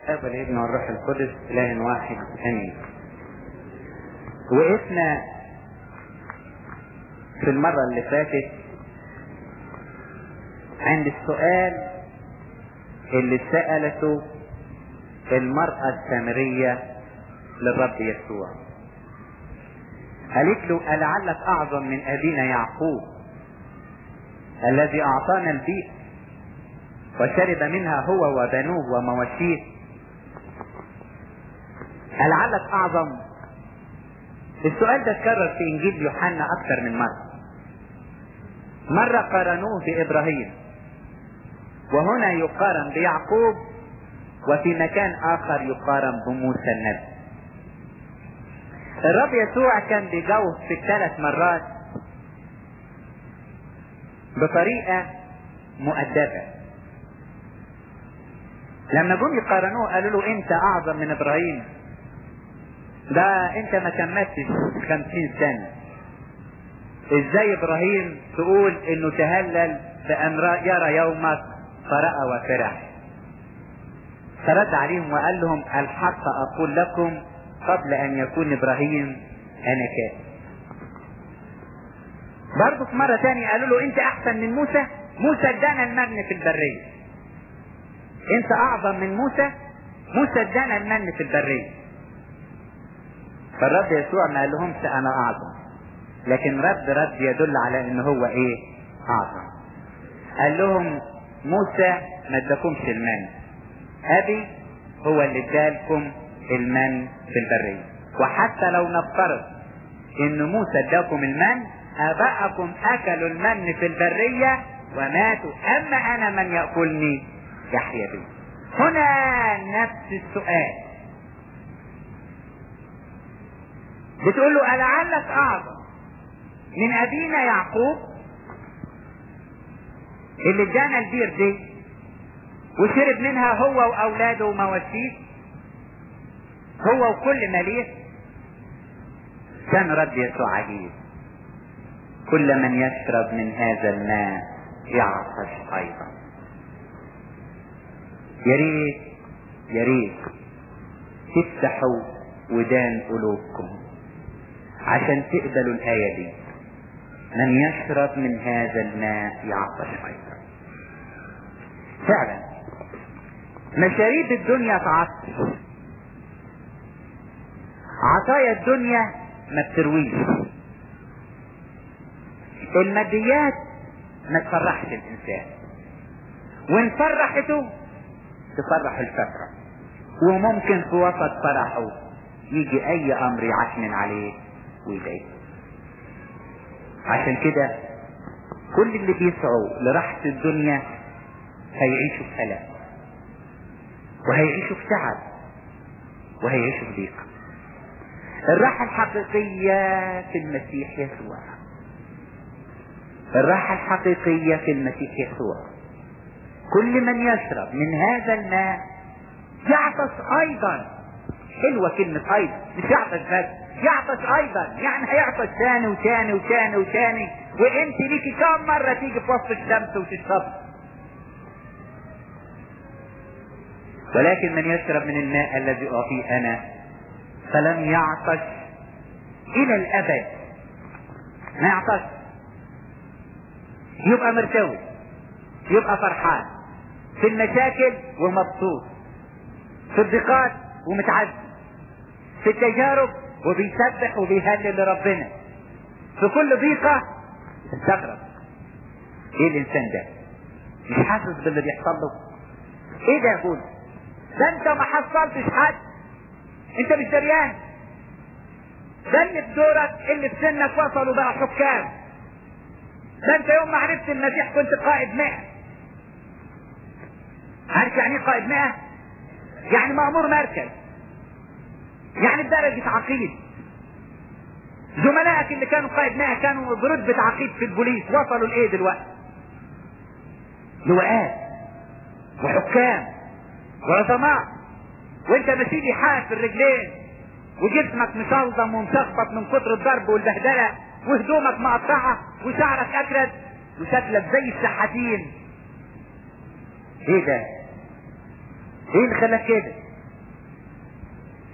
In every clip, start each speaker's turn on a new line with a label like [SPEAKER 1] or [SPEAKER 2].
[SPEAKER 1] الاب والابن والروح القدس اله واحد امين وقفنا في المرة اللي فاتت عند السؤال اللي سألته المرأة السامرية للرب يسوع قالت له ألعلك أعظم من أبينا يعقوب الذي أعطانا البيت وشرب منها هو وبنوه ومواشيه ألعلك أعظم السؤال ده اتكرر في إنجيل يوحنا أكثر من مرة مرة قارنوه بإبراهيم وهنا يقارن بيعقوب وفي مكان آخر يقارن بموسى النبي الرب يسوع كان بيجاوب في الثلاث مرات بطريقة مؤدبة لما جم يقارنوه قالوا له انت اعظم من ابراهيم ده انت ما كملتش خمسين سنة ازاي ابراهيم تقول انه تهلل بان يرى يومك فرأى وفرح فرد عليهم وقال لهم الحق اقول لكم قبل ان يكون ابراهيم انا كائن برضه في مرة تانية قالوا له انت احسن من موسى موسى ادانا المن في البرية انت اعظم من موسى موسى ادانا المن في البرية فالرب يسوع ما قال لهمش انا اعظم لكن رد رد يدل على ان هو ايه اعظم قال لهم موسى ما اداكمش المن ابي هو اللي ادالكم المن في البرية وحتى لو نفترض ان موسى اداكم المن اباءكم اكلوا المن في البرية وماتوا اما انا من يأكلني يحيى بي هنا نفس السؤال بتقول له ألعلك أعظم من أبينا يعقوب اللي ادانا البير دي وشرب منها هو وأولاده ومواشيه هو وكل مليء كان رب يسوع عجيب كل من يشرب من هذا الماء يعطش أيضا يا ريت يا ريت تفتحوا ودان قلوبكم عشان تقبلوا الآية دي من يشرب من هذا الماء يعطش أيضا فعلا مشاريب الدنيا تعطش عطايا الدنيا ما بترويش الماديات ما تفرحش الإنسان وإن فرحته تفرح الفترة وممكن في وسط فرحه يجي أي أمر يعكنن عليه ويضايقه عشان كده كل اللي بيسعوا لراحة الدنيا هيعيشوا في ألم وهيعيشوا في تعب وهيعيشوا في ضيق الراحة الحقيقية في المسيح يسوع الراحة الحقيقية في المسيح يسوع كل من يشرب من هذا الماء يعطش ايضا حلوة كلمة ايضا مش يعطش بس يعطش ايضا يعني هيعطش تاني وتاني وتاني وتاني وانت ليكي كم مرة تيجي في وسط الشمس وتشرب ولكن من يشرب من الماء الذي اعطيه انا فلم يعطش الى الابد ما يعطش يبقى مرتوي يبقى فرحان في المشاكل ومبسوط في الضيقات ومتعزي في التجارب وبيسبح وبيهلل لربنا في كل ضيقة استغرب ايه الانسان ده مش حاسس باللي بيحصل له ايه ده يا اخويا ده انت ما حصلتش حد انت مش دريان ده اللي في دورك اللي في سنك وصلوا بقى حكام ده انت يوم ما عرفت المسيح كنت قائد مئة عارف يعني ايه قائد مئة يعني مأمور مركز يعني بدرجة عقيد زملائك اللي كانوا قائد مئة كانوا برتبة عقيد في البوليس وصلوا لايه دلوقتي لواءات وحكام وعظماء وانت ماشي حاف في الرجلين وجسمك مشلضم ومشخبط من كتر الضرب والبهدله وهدومك مقطعه وشعرك اكرد وشكلك زي الشحاتين ايه ده ايه اللي خلاك كده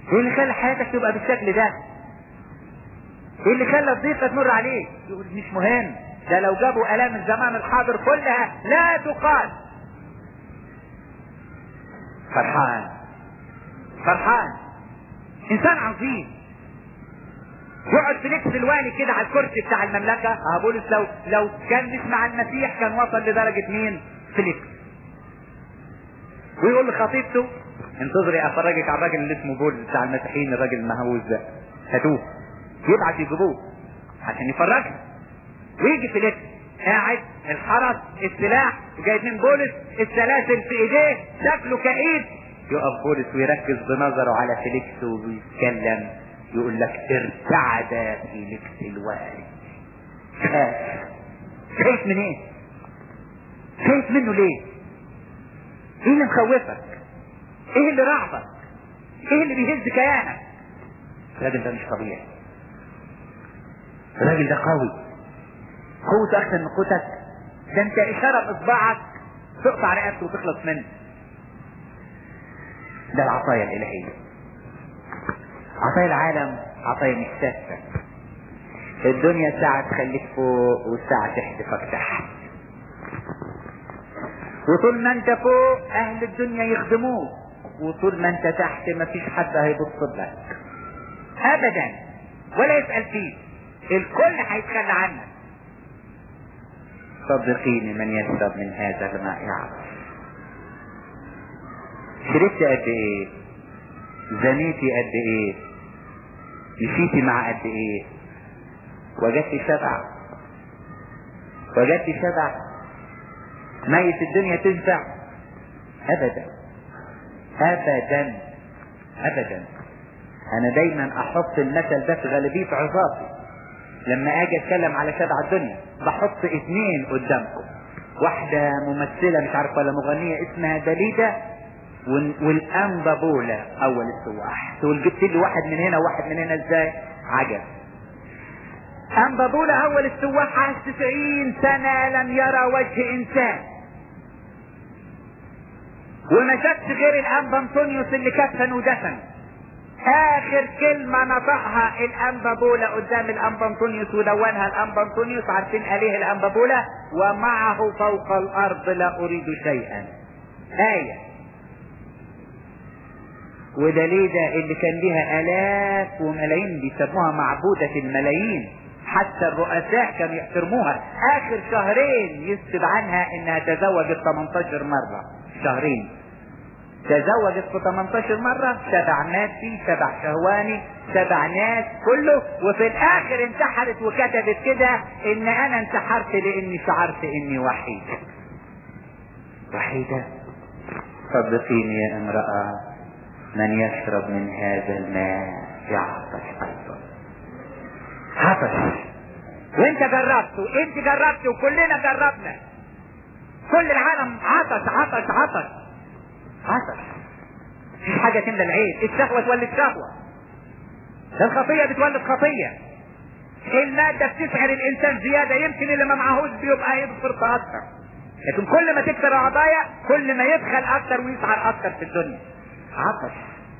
[SPEAKER 1] ايه اللي خلى حياتك تبقى بالشكل ده ايه اللي خلى الضيقة تمر عليك يقول مش مهم ده لو جابوا الام الزمان الحاضر كلها لا تقال فرحان فرحان انسان عظيم يقعد فيليكس الوالي كده على الكرسي بتاع المملكة اه بولس لو لو كان مش مع المسيح كان وصل لدرجة مين فيليكس ويقول لخطيبته انتظري افرجك على الراجل اللي اسمه بولس بتاع المسيحيين الراجل المهووس ده هاتوه يبعت يجيبوه عشان يفرجها ويجي فيليكس قاعد الحرس السلاح جايبين بولس السلاسل في ايديه شكله كئيب يقف بولس ويركز بنظره على فيليكس ويتكلم يقول لك ارتعد فيليكس الوالي خاف خايف من ايه خايف منه ليه ايه اللي مخوفك ايه اللي رعبك ايه اللي بيهز كيانك الراجل ده مش طبيعي الراجل ده قوي قوته اكثر من قوتك ده انت اشاره باصبعك تقطع رقبته وتخلص منه ده العطايا الالهيه عطايا العالم عطايا مش ثابته الدنيا ساعة تخليك فوق وساعة تحدفك تحت وطول ما انت فوق اهل الدنيا يخدموك وطول ما انت تحت مفيش حد هيبص لك ابدا ولا يسأل فيك الكل هيتخلى عنك صدقيني من يشرب من هذا الماء يعرف شربت قد ايه زنيتي قد ايه مشيتي مع قد ايه وجدت شبع وجدت شبع ميت الدنيا تنفع ابدا ابدا ابدا انا دايما احط المثل ده في غالبية عظاتي لما اجي اتكلم على شبع الدنيا بحط اثنين قدامكم واحدة ممثلة مش عارف ولا مغنية اسمها داليدا والانبابولا اول السواح تقول جبت لي واحد من هنا وواحد من هنا ازاي عجب انبابولا اول السواح عاش تسعين سنة لم يرى وجه انسان وما شافش غير الانبا انطونيوس اللي كفن ودفن اخر كلمة نطقها الانبابولا قدام الانبا انطونيوس ودونها الانبا انطونيوس عارفين عليه الانبابولا ومعه فوق الارض لا اريد شيئا آية ودليدة اللي كان ليها الاف وملايين بيسموها معبودة الملايين حتى الرؤساء كانوا يحترموها اخر شهرين يكتب عنها انها تزوجت 18 مرة شهرين تزوجت في 18 مرة سبع مادي سبع شهواني سبع ناس كله وفي الاخر انتحرت وكتبت كده ان انا انتحرت لاني شعرت اني وحيدة وحيدة صدقيني يا امرأة من يشرب من هذا الماء يعطش ايضا عطش وانت جربت وانت جربت وكلنا جربنا كل العالم عطش عطش عطش عطش مفيش حاجة تملى العين الشهوة تولد شهوة ده الخطية بتولد خطية المادة بتسعر الإنسان زيادة يمكن اللي ما معهوش بيبقى يبصر أكتر لكن كل ما تكثر العطايا كل ما يدخل أكتر ويسعر أكتر في الدنيا عطش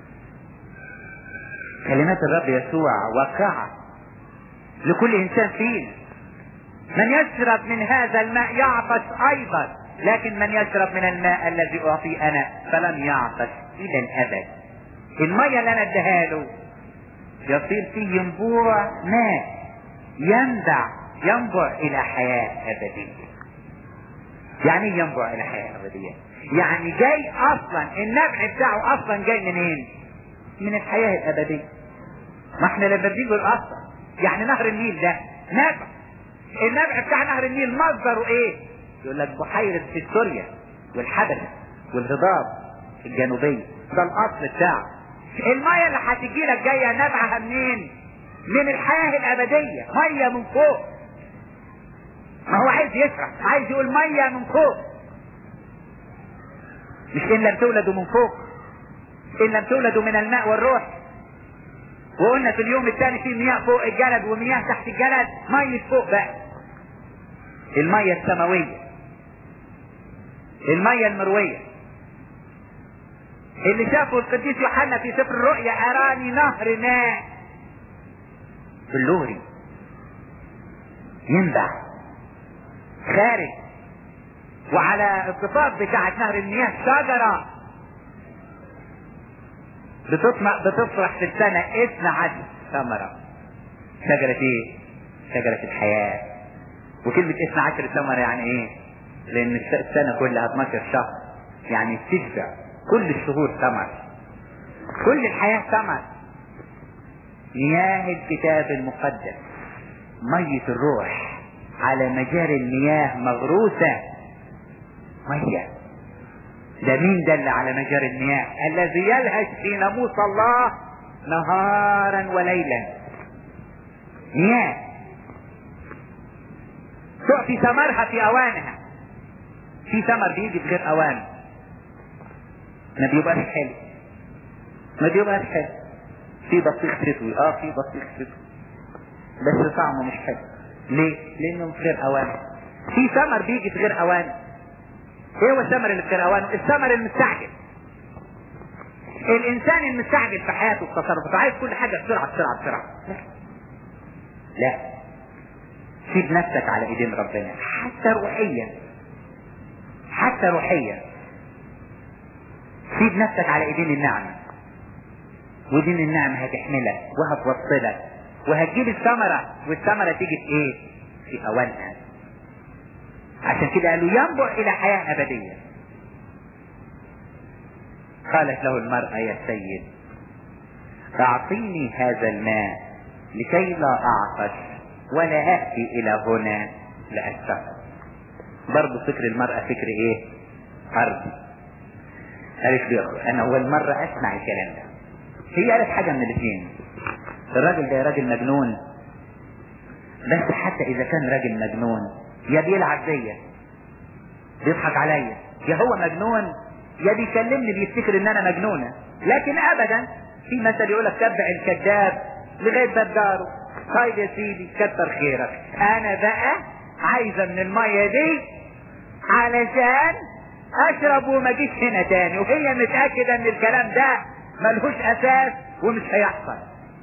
[SPEAKER 1] كلمات الرب يسوع واقعة لكل إنسان فينا من يشرب من هذا الماء يعطش أيضا لكن من يشرب من الماء الذي أعطيه أنا فلن يعطش إلى الأبد المية اللي أنا اديها له يصير فيه ينبوع ماء ينبع ينبع إلى حياة أبدية يعني ايه ينبع إلى حياة أبدية يعني جاي أصلا النبع بتاعه أصلا جاي منين من الحياة الأبدية ما احنا لما بنيجي أصلا يعني نهر النيل ده نبع النبع بتاع نهر النيل مصدره ايه يقول لك بحيرة فيكتوريا والحبشة والهضاب الجنوبية ده الأصل بتاعه المية اللي هتجي لك جاية نبعها منين؟ من الحياة الأبدية مية من فوق ما هو عايز يشرح عايز يقول مية من فوق مش إن لم تولدوا من فوق إن لم تولدوا من الماء والروح وقلنا في اليوم الثاني في مياه فوق الجلد ومياه تحت الجلد مية فوق بقى المية السماوية المية المروية اللي شافه القديس يوحنا في سفر الرؤيا اراني نهر ماء بلوري ينبع خارج وعلى الضفاف بتاعت نهر المياه شجرة بتطمع بتفرح في السنة اثنى عشر ثمرة شجرة ايه؟ شجرة الحياة وكلمة اثنى عشر ثمرة يعني ايه؟ لأن السنة كلها 12 شهر يعني تشبع كل الشهور ثمر كل الحياة ثمر مياه الكتاب المقدس مية الروح على مجاري المياه مغروسة مية ده مين ده اللي على مجاري المياه الذي يلهج في ناموس الله نهارا وليلا مياه تؤتي ثمرها في اوانها في ثمر بيجي في غير اوانه ما بيبقاش حلو ما بيبقاش حلو في بطيخ شتوي اه في بطيخ شتوي بس طعمه مش حلو ليه؟ لانه في غير اوانه في ثمر بيجي في غير اوانه ايه هو الثمر اللي في غير اوانه؟ الثمر المستعجل الانسان المستعجل في حياته وتصرفاته عايز كل حاجه بسرعه بسرعه بسرعه لا لا سيب نفسك على ايدين ربنا حتى روحيا حتى روحيا سيب نفسك على ايدين النعمة ودين النعمة هتحملك وهتوصلك وهتجيب الثمرة والثمرة تيجي في ايه في اوانها عشان كده قالوا ينبع الى حياة ابدية قالت له المرأة يا سيد اعطيني هذا الماء لكي لا اعطش ولا اتي الى هنا لاستقر برضه فكر المرأة فكر ايه ارضي قالت لي انا اول مرة اسمع الكلام ده هي قالت حاجة من الاثنين الراجل ده راجل مجنون بس حتى اذا كان راجل مجنون يا بيلعب بيا بيضحك عليا يا هو مجنون يا بيكلمني بيفتكر ان انا مجنونة لكن ابدا في مثل يقول لك تبع الكذاب لغاية باب داره طيب يا سيدي كتر خيرك انا بقى عايزة من المية دي علشان اشرب وما اجيش هنا تاني وهي متأكدة ان الكلام ده ملهوش اساس ومش هيحصل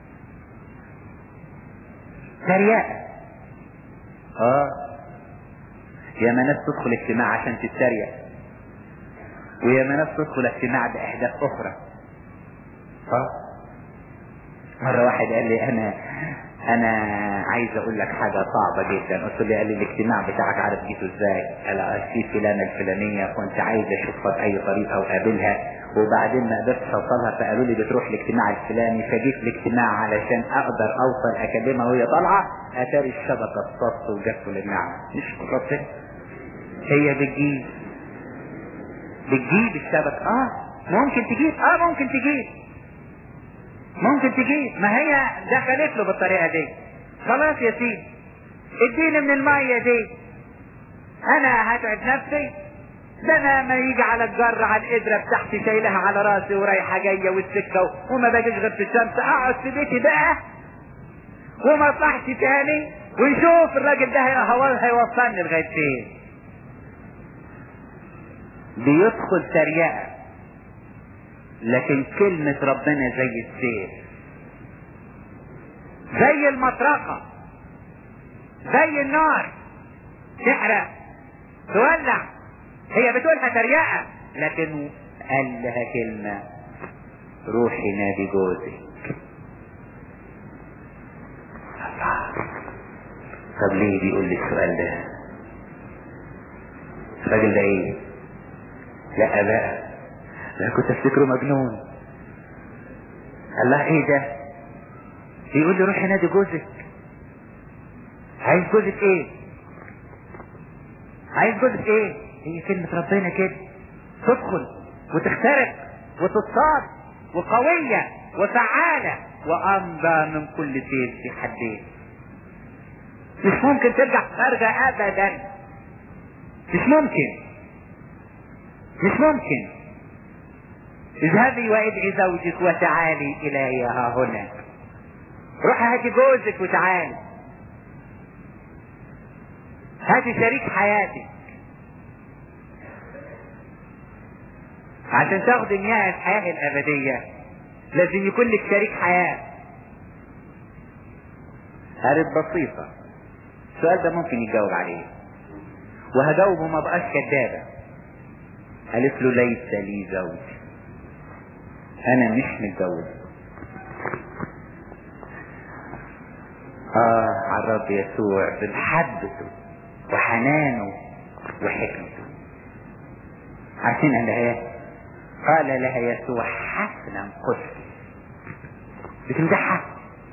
[SPEAKER 1] تريقة اه يا ما ناس تدخل اجتماع عشان تتريق ويا ما ناس تدخل اجتماع باهداف اخرى اه مرة واحد قال لي انا انا عايز اقول لك حاجة صعبة جدا قلت له قال لي الاجتماع بتاعك عارف جيته ازاي قال في فلانة الفلانية كنت عايز اشوفها باي طريقة واقابلها وبعدين ما قدرتش اوصلها فقالوا لي بتروح الاجتماع الفلاني فجيت الاجتماع علشان اقدر اوصل اكلمها وهي طالعة اتاري الشبكة اتصط وجت للنعمة مش ربنا هي بتجيب بتجيب الشبكة اه ممكن تجيب اه ممكن تجيب ممكن تجيب ما هي دخلت له بالطريقة دي خلاص يا سيدي اديني من المية دي انا هتعب نفسي ده انا ما يجي على الجر على القدرة بتاعتي شايلها على راسي ورايحة جاية والسكة وما باجيش غير في الشمس اقعد في بيتي بقى وما اطلعش تاني ونشوف الراجل ده هيوصلني لغاية فين بيدخل تريقة لكن كلمة ربنا زي السيف زي المطرقة زي النار تحرق تولع هي بتقولها تريقة لكن قال لها كلمة روحي نادي جوزك طب ليه بيقول لي السؤال ده الراجل ده ايه لا بقى لا كنت افتكره مجنون قال لها ايه ده بيقول لي روحي نادي جوزك عايز جوزك ايه عايز جوزك ايه هي كلمة ربنا كده تدخل وتخترق وتتصاد وقوية وفعالة وأمضى من كل سيف في حدين مش ممكن ترجع خارجة أبدا مش ممكن مش ممكن اذهبي وادعي زوجك وتعالي الي ها هنا روحي هاتي جوزك وتعالي هاتي شريك حياتك عشان تاخد مياه الحياة الأبدية لازم يكون لك شريك حياة قالت بسيطة السؤال ده ممكن يجاوب عليه وهجاوبه ما بقاش كدابة قالت له ليس لي زوج انا مش متجوز اه على الرب يسوع بمحبته وحنانه وحكمته عارفين قال لها ايه قال لها يسوع حسنا قلت بتمدحها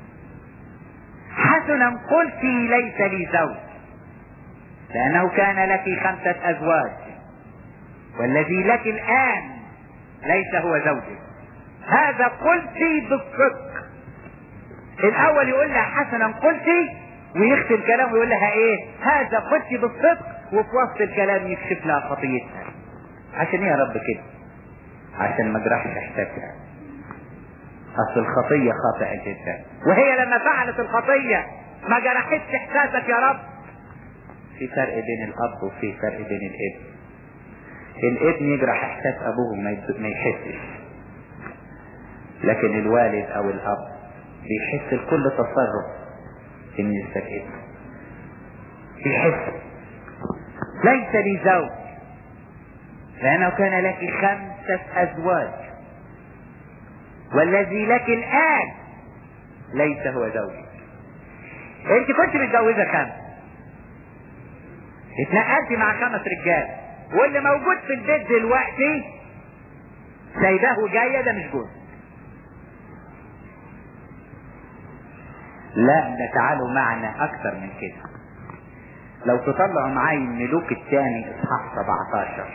[SPEAKER 1] حسنا قلت ليس لي زوج لأنه كان لك خمسة أزواج والذي لك الآن ليس هو زوجك هذا قلت بالصدق الأول يقول لها حسنا قلت ويختم كلامه ويقول لها إيه هذا قلت بالصدق وفي وسط الكلام يكشف لها خطيتها عشان إيه يا رب كده عشان ما جرحش إحساسها أصل الخطية خاطئة جدا وهي لما فعلت الخطية ما جرحتش إحساسك يا رب في فرق بين الاب وفي فرق بين الابن الابن يجرح احساس ابوه ما يحسش لكن الوالد او الاب بيحس لكل تصرف بالنسبه لابنه بيحس ليس لي زوج لانه كان لك خمسه ازواج والذي لك الان ليس هو زوجك انت كنت متجوزه خمسه اتنقلت مع خمس رجال واللي موجود في البيت دلوقتي سايباه وجاية ده مش جوز لا ده تعالوا معنا اكتر من كده لو تطلعوا معايا الملوك الثاني اصحاح 17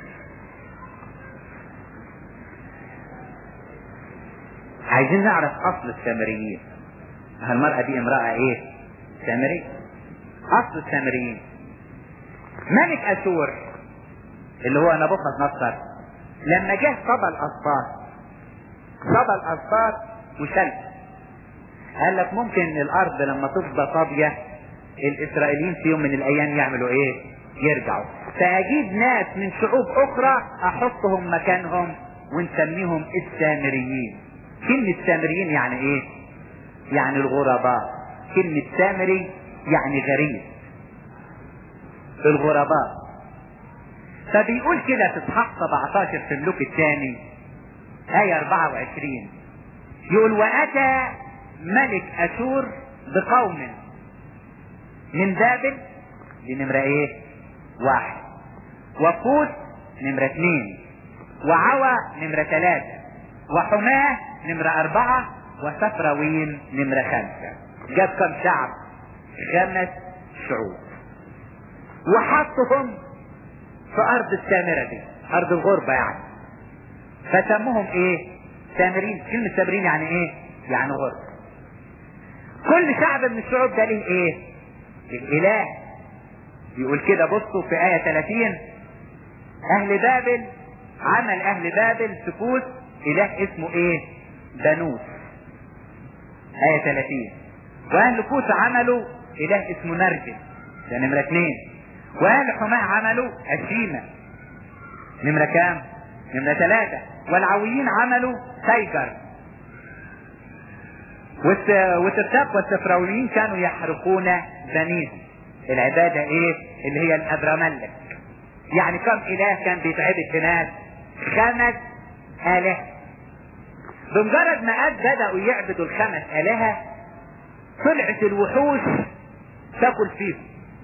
[SPEAKER 1] عايزين نعرف اصل السامريين المرأة دي امرأة ايه سامرية اصل السامريين ملك اشور اللي هو نبوخذ نصر لما جه صبى الاسباط صبى الاسباط وشل قال لك ممكن الارض لما تفضى فاضيه الاسرائيليين في يوم من الايام يعملوا ايه يرجعوا فاجيب ناس من شعوب اخرى احطهم مكانهم ونسميهم السامريين كلمة سامريين يعني ايه يعني الغرباء كلمة سامري يعني غريب الغرباء فبيقول كده في اصحاح 17 في الملوك الثاني آية 24 يقول وأتى ملك أشور بقوم من بابل دي نمرة ايه؟ واحد وقوت نمرة اثنين وعوى نمرة ثلاثة وحماه نمرة أربعة وسفروين نمرة خمسة جاب كم شعب؟ خمس شعوب وحطهم في ارض السامرة دي ارض الغربة يعني فسموهم ايه سامرين كلمة سامرين يعني ايه يعني غربة كل شعب من الشعوب ده ليه ايه الاله يقول كده بصوا في آية 30 اهل بابل عمل اهل بابل سكوت اله اسمه ايه دانوس آية 30 واهل كوس عملوا اله اسمه نرجس ده نمرة اثنين واهل حماه عملوا أشيمة نمرة كام نمرة ثلاثة والعويين عملوا تايجر والترتاب والسفراويين كانوا يحرقون بنيهم العبادة ايه اللي هي الابرملك يعني كم اله كان بيتعبد في ناس خمس آلهة بمجرد ما قد بدأوا يعبدوا الخمس آلهة طلعت الوحوش تاكل فيهم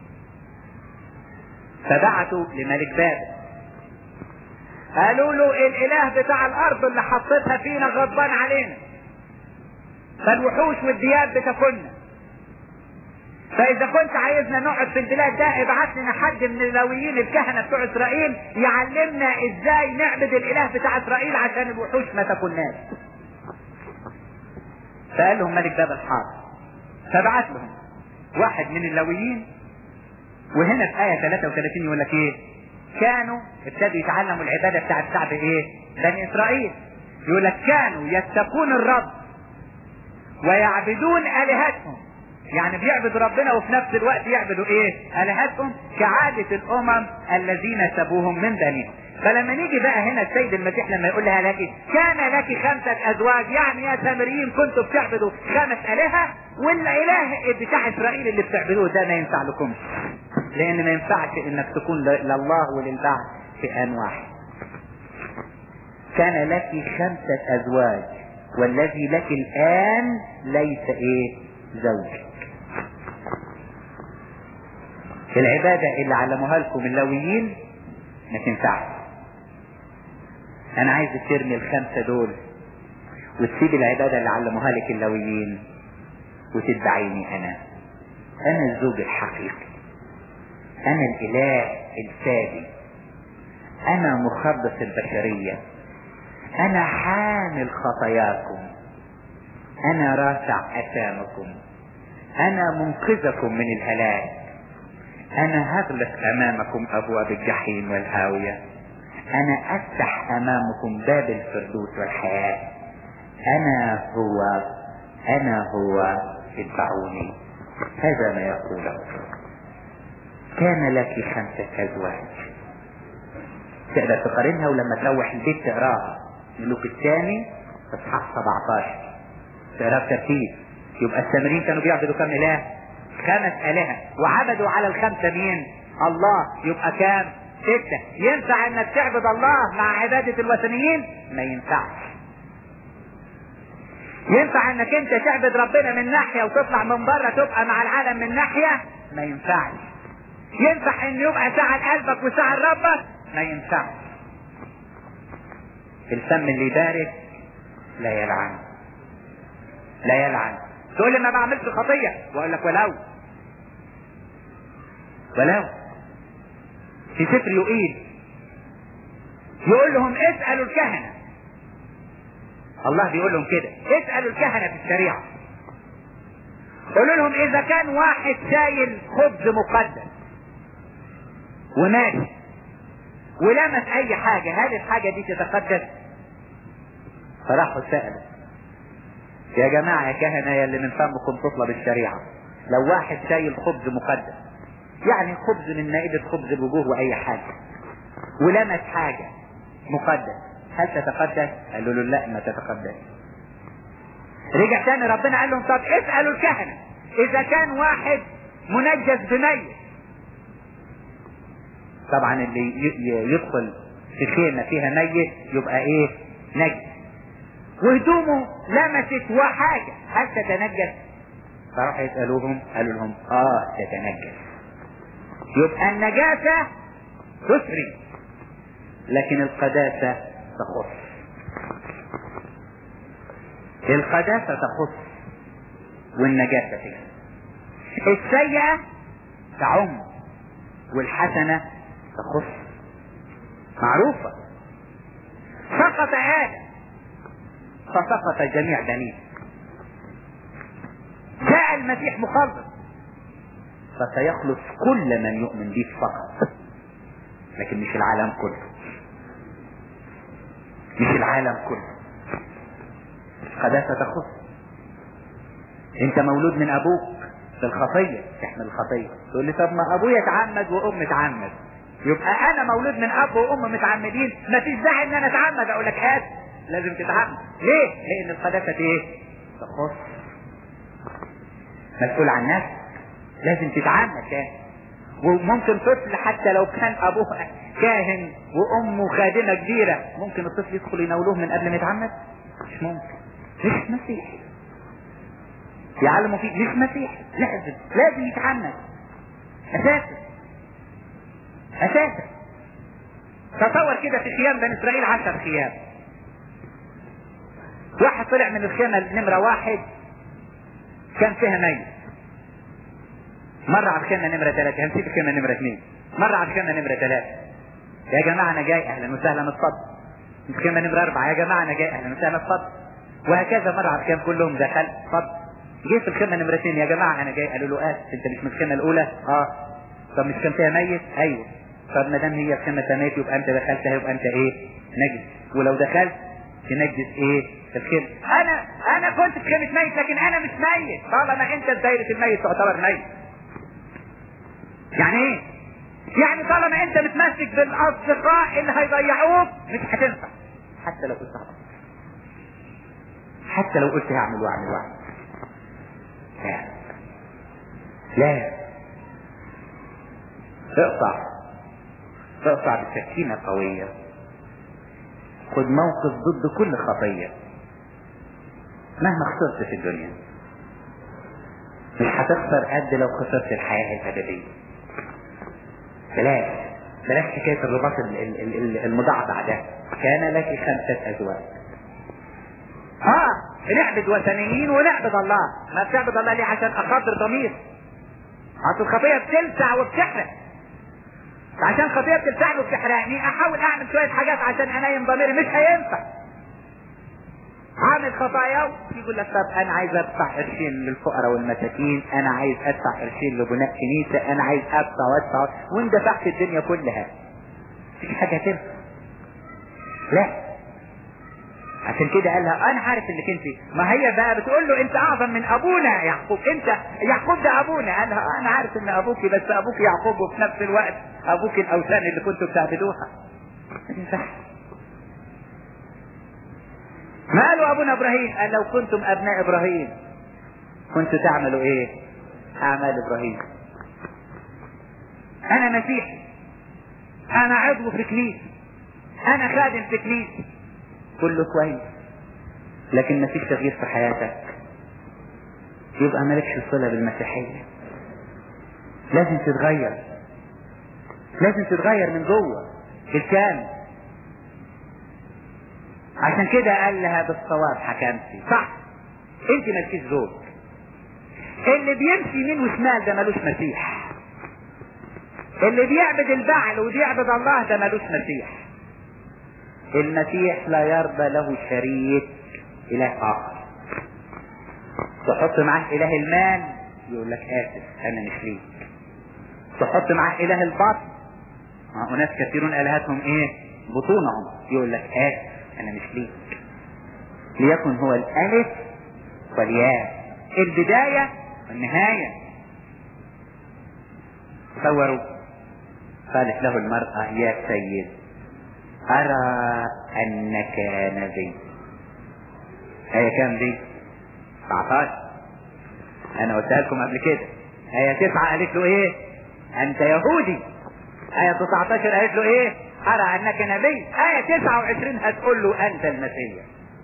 [SPEAKER 1] فبعتوا لملك بابل قالوا له الاله بتاع الارض اللي حطيتها فينا غضبان علينا فالوحوش والدياب بتاكلنا فاذا كنت عايزنا نقعد في البلاد ده ابعت لنا حد من اللاويين الكهنه بتوع اسرائيل يعلمنا ازاي نعبد الاله بتاع اسرائيل عشان الوحوش ما تاكلناش فقال لهم ملك بابل حاضر فبعت لهم واحد من اللاويين وهنا في آية 33 يقول لك ايه كانوا ابتدوا يتعلموا العبادة بتاع الشعب ايه بني اسرائيل يقول لك كانوا يتقون الرب ويعبدون آلهتهم يعني بيعبدوا ربنا وفي نفس الوقت يعبدوا ايه آلهتهم كعادة الأمم الذين سبوهم من بنيهم فلما نيجي بقى هنا السيد المسيح لما يقول لها لك كان لك خمسة أزواج يعني يا سامريين كنتوا بتعبدوا خمس آلهة والإله بتاع إسرائيل اللي بتعبدوه ده ما ينفع لكمش لأن ما ينفعش إنك تكون لله وللبعض في آن واحد كان لك خمسة أزواج والذي لك الآن ليس إيه زوجك العبادة اللي علموها لكم اللاويين ما تنفعش انا عايز ترمي الخمسة دول وتسيب العبادة اللي علموها لك اللاويين وتتبعيني انا انا الزوج الحقيقي انا الاله الفادي انا مخلص البشرية انا حامل خطاياكم انا رافع اثامكم انا منقذكم من الهلاك انا هغلق امامكم ابواب الجحيم والهاوية انا افتح امامكم باب الفردوس والحياة انا هو انا هو اتبعوني هذا ما يقوله كان لك خمسة ازواج تقدر تقارنها ولما تروح البيت تقراها ملوك الثاني اصحاح 17 تقراها بترتيب يبقى السامريين كانوا بيعبدوا كم اله خمس آلهة وعبدوا على الخمسة مين الله يبقى كام ستة ينفع انك تعبد الله مع عبادة الوثنيين ما ينفعش ينفع انك انت تعبد ربنا من ناحية وتطلع من بره تبقى مع العالم من ناحية ما ينفعش ينفع ان يبقى ساعة قلبك وساعة ربك ما ينفعش الفم اللي يبارك لا يلعن لا يلعن تقول لي ما بعملش خطية واقول لك ولو ولو في سفر يقيل يقول لهم اسألوا الكهنة الله بيقول لهم كده اسألوا الكهنة في الشريعة قولوا لهم اذا كان واحد شايل خبز مقدس وماشي ولمس اي حاجة هل الحاجة دي تتقدس فراحوا سألوا يا جماعة يا كهنة يا اللي من فمكم تطلب الشريعة لو واحد شايل خبز مقدس يعني خبز من مائدة خبز الوجوه وأي حاجة ولمس حاجة مقدس هل تتقدس؟ قالوا له لا ما تتقدس رجع تاني ربنا قال لهم طب اسألوا الكهنة إذا كان واحد منجس بميت طبعا اللي يدخل في خيمة فيها ميت يبقى ايه نجس وهدومه لمست وحاجة هل تتنجس فراح يسألوهم قالوا لهم اه تتنجس يبقى النجاسة تسري لكن القداسة تخص القداسة تخص والنجاسة فيها السيئة تعم والحسنة تخص معروفة سقط آدم فسقط جميع بنيه جاء المسيح مخلص فسيخلص كل من يؤمن به فقط لكن مش العالم كله مش العالم كله قداسة تخص انت مولود من ابوك في الخطية تحمل الخطية تقول لي طب ما ابويا اتعمد وام اتعمد يبقى انا مولود من اب وام متعمدين مفيش داعي ان انا اتعمد اقول لك هات لازم تتعمد ليه لان القداسة ايه تخص مسؤول عن نفسك لازم تتعمد تاني وممكن طفل حتى لو كان ابوه كاهن وامه خادمه كبيره ممكن الطفل يدخل يناولوه من قبل ما يتعمد مش ممكن مش مسيحي يعلموا فيه مش مسيحي لازم لازم يتعمد اساسا اساسا تصور كده في خيام بني اسرائيل عشر خيام واحد طلع من الخيمة نمرة واحد كان فيها ميت مرة على الخيمة نمرة ثلاثة هنسيب الخيمة نمرة اثنين مرة على الخيمة نمرة ثلاثة يا جماعة أنا جاي أهلا وسهلا اتفضل الخيمة نمرة أربعة يا جماعة أنا جاي أهلا وسهلا اتفضل وهكذا مرة على الخيام كلهم دخل اتفضل جيت في الخيمة نمرة اثنين يا جماعة أنا جاي قالوا له آه أنت مش من الخيمة الأولى؟ أه طب مش كان فيها ميت؟ أيوه طب ما دام هي الخيمة ميت يبقى أنت دخلتها يبقى أنت إيه؟ نجس ولو دخلت تنجس إيه؟ الخيمة أنا أنا كنت في خيمة ميت لكن أنا مش ميت طالما أنت في دايرة الميت تعتبر ميت يعني ايه يعني طالما انت متمسك بالاصدقاء اللي هيضيعوك مش هتنفع حتى لو قلت هعمل حتى لو قلت هعمل واعمل واعمل لا لا اقطع اقطع بسكينة قوية خد موقف ضد كل خطية مهما خسرت في الدنيا مش هتخسر قد لو خسرت الحياة الأبدية بلاش بلاش حكاية الرباط المضعضع ده كان لك خمسة أزواج اه بنعبد وثنيين ونعبد الله ما بتعبد الله ليه عشان اخاطر ضمير اصل الخطيه بتلسع وبتحرق عشان خطيه بتلسعني وبتحرقني احاول اعمل شويه حاجات عشان انيم ضميري مش هينفع عامل خطايا يقول لك طب انا عايز ادفع قرشين للفقراء والمساكين انا عايز ادفع قرشين لبناء كنيسه انا عايز ادفع وادفع وان دفعت الدنيا كلها مفيش حاجه تنفع لا عشان كده قال لها انا عارف انك انت ما هي بقى بتقول له انت اعظم من ابونا يعقوب انت يعقوب ده ابونا قال لها انا عارف ان ابوك بس ابوك يعقوب وفي نفس الوقت ابوك الاوثان اللي كنتوا بتعبدوها ما قالوا ابونا ابراهيم قال لو كنتم ابناء ابراهيم كنتوا تعملوا ايه اعمال ابراهيم انا مسيحي انا عضو في كنيسه انا خادم في كنيسه كله كويس لكن مفيش تغيير في حياتك يبقى مالكش صلة بالمسيحية لازم تتغير لازم تتغير من جوه بالكامل عشان كده قال لها بالصواب حكمتي صح انت مالكيش زوج اللي بيمشي يمين وشمال ده ملوش مسيح اللي بيعبد البعل وبيعبد الله ده ملوش مسيح المسيح لا يرضى له شريك اله اخر تحط معاه اله المال يقول لك اسف انا مش ليك تحط معاه اله البطن اناس كثيرون الهتهم ايه بطونهم يقول لك اسف انا مش ليك ليكن هو الالف والياء البداية والنهاية تصوروا قالت له المرأة يا سيد أرى أنك نبي آية كام دي؟ 19 أنا قلتها لكم قبل كده آية 9 قالت له إيه؟ أنت يهودي آية 19 قالت له إيه؟ أرى أنك نبي آية 29 هتقول له أنت المسيح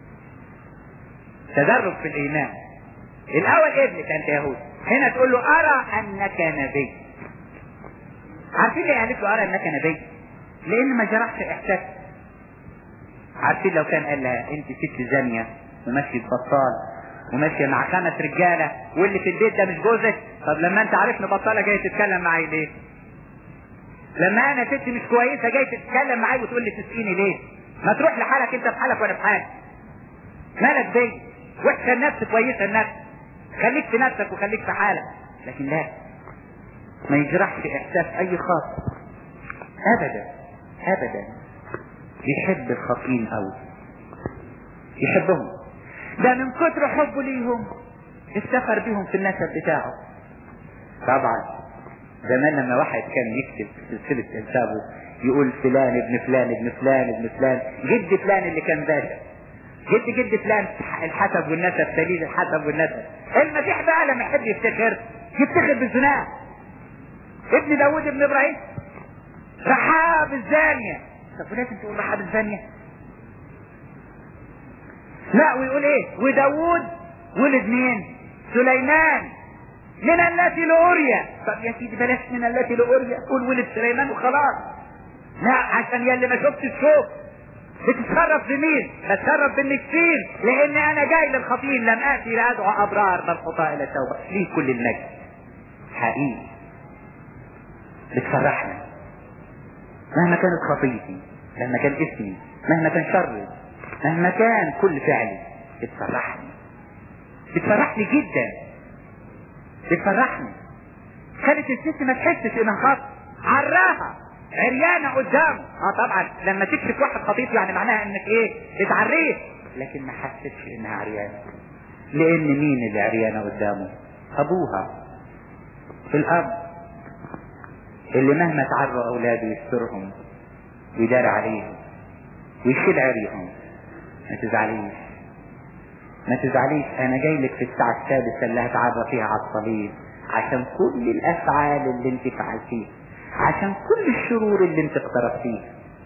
[SPEAKER 1] تدرج في الإيمان الأول ابنك أنت يهودي هنا تقول له أرى أنك نبي عارفين ليه قالت له أرى أنك نبي؟ لان ما جرحش احساس عارفين لو كان قال لها انت ست زانية وماشية بطال وماشية مع خمس رجالة واللي في البيت ده مش جوزك طب لما انت عارفني بطالة جاي تتكلم معايا ليه لما انا ست مش كويسة جاي تتكلم معايا وتقول لي تسقيني ليه ما تروح لحالك انت في حالك وانا في حالي مالك بيا وحشة النفس كويسة النفس خليك في نفسك وخليك في حالك لكن لا ما يجرحش احساس اي خاطر ابدا ابدا يحب الخاطئين قوي يحبهم ده من كتر حبه ليهم افتخر بيهم في النسب بتاعه طبعا زمان لما واحد كان يكتب سلسلة انسابه يقول فلان ابن فلان ابن فلان ابن فلان جد فلان اللي كان باشا جد جد فلان الحسب والنسب دليل الحسب والنسب المسيح بقى لما يحب يفتخر يفتخر بالزنا ابن داود ابن ابراهيم رحاب الزانية طب لازم تقول رحاب الزانية لا ويقول ايه وداود ولد مين سليمان من التي لأوريا طب يا سيدي بلاش من التي لأوريا قول ولد سليمان وخلاص لا عشان يلي ما شفتش شوف بتتصرف بمين بتصرف بالنكسين لان انا جاي للخطيين لم اتي لادعو ابرار بل خطاء الى التوبه ليه كل المجد حقيقي بتفرحنا مهما كانت خطيتي مهما كان اسمي مهما كان شري مهما كان كل فعلي بتفرحني بتفرحني جدا بتفرحني خلت الست ما تحسش انها خاطئ عراها عريانه قدامه اه طبعا لما تكشف واحد خطيط يعني معناها انك ايه بتعريه لكن ما حستش انها عريانه لان مين اللي عريانه قدامه ابوها الاب اللي مهما تعروا اولاده يسترهم ويدار عليهم ويشيل عريهم ما تزعليش ما تزعليش انا جاي لك في الساعة السادسة اللي هتعرى فيها على الصليب عشان كل الافعال اللي انت فعلتيها عشان كل الشرور اللي انت اقترفتيها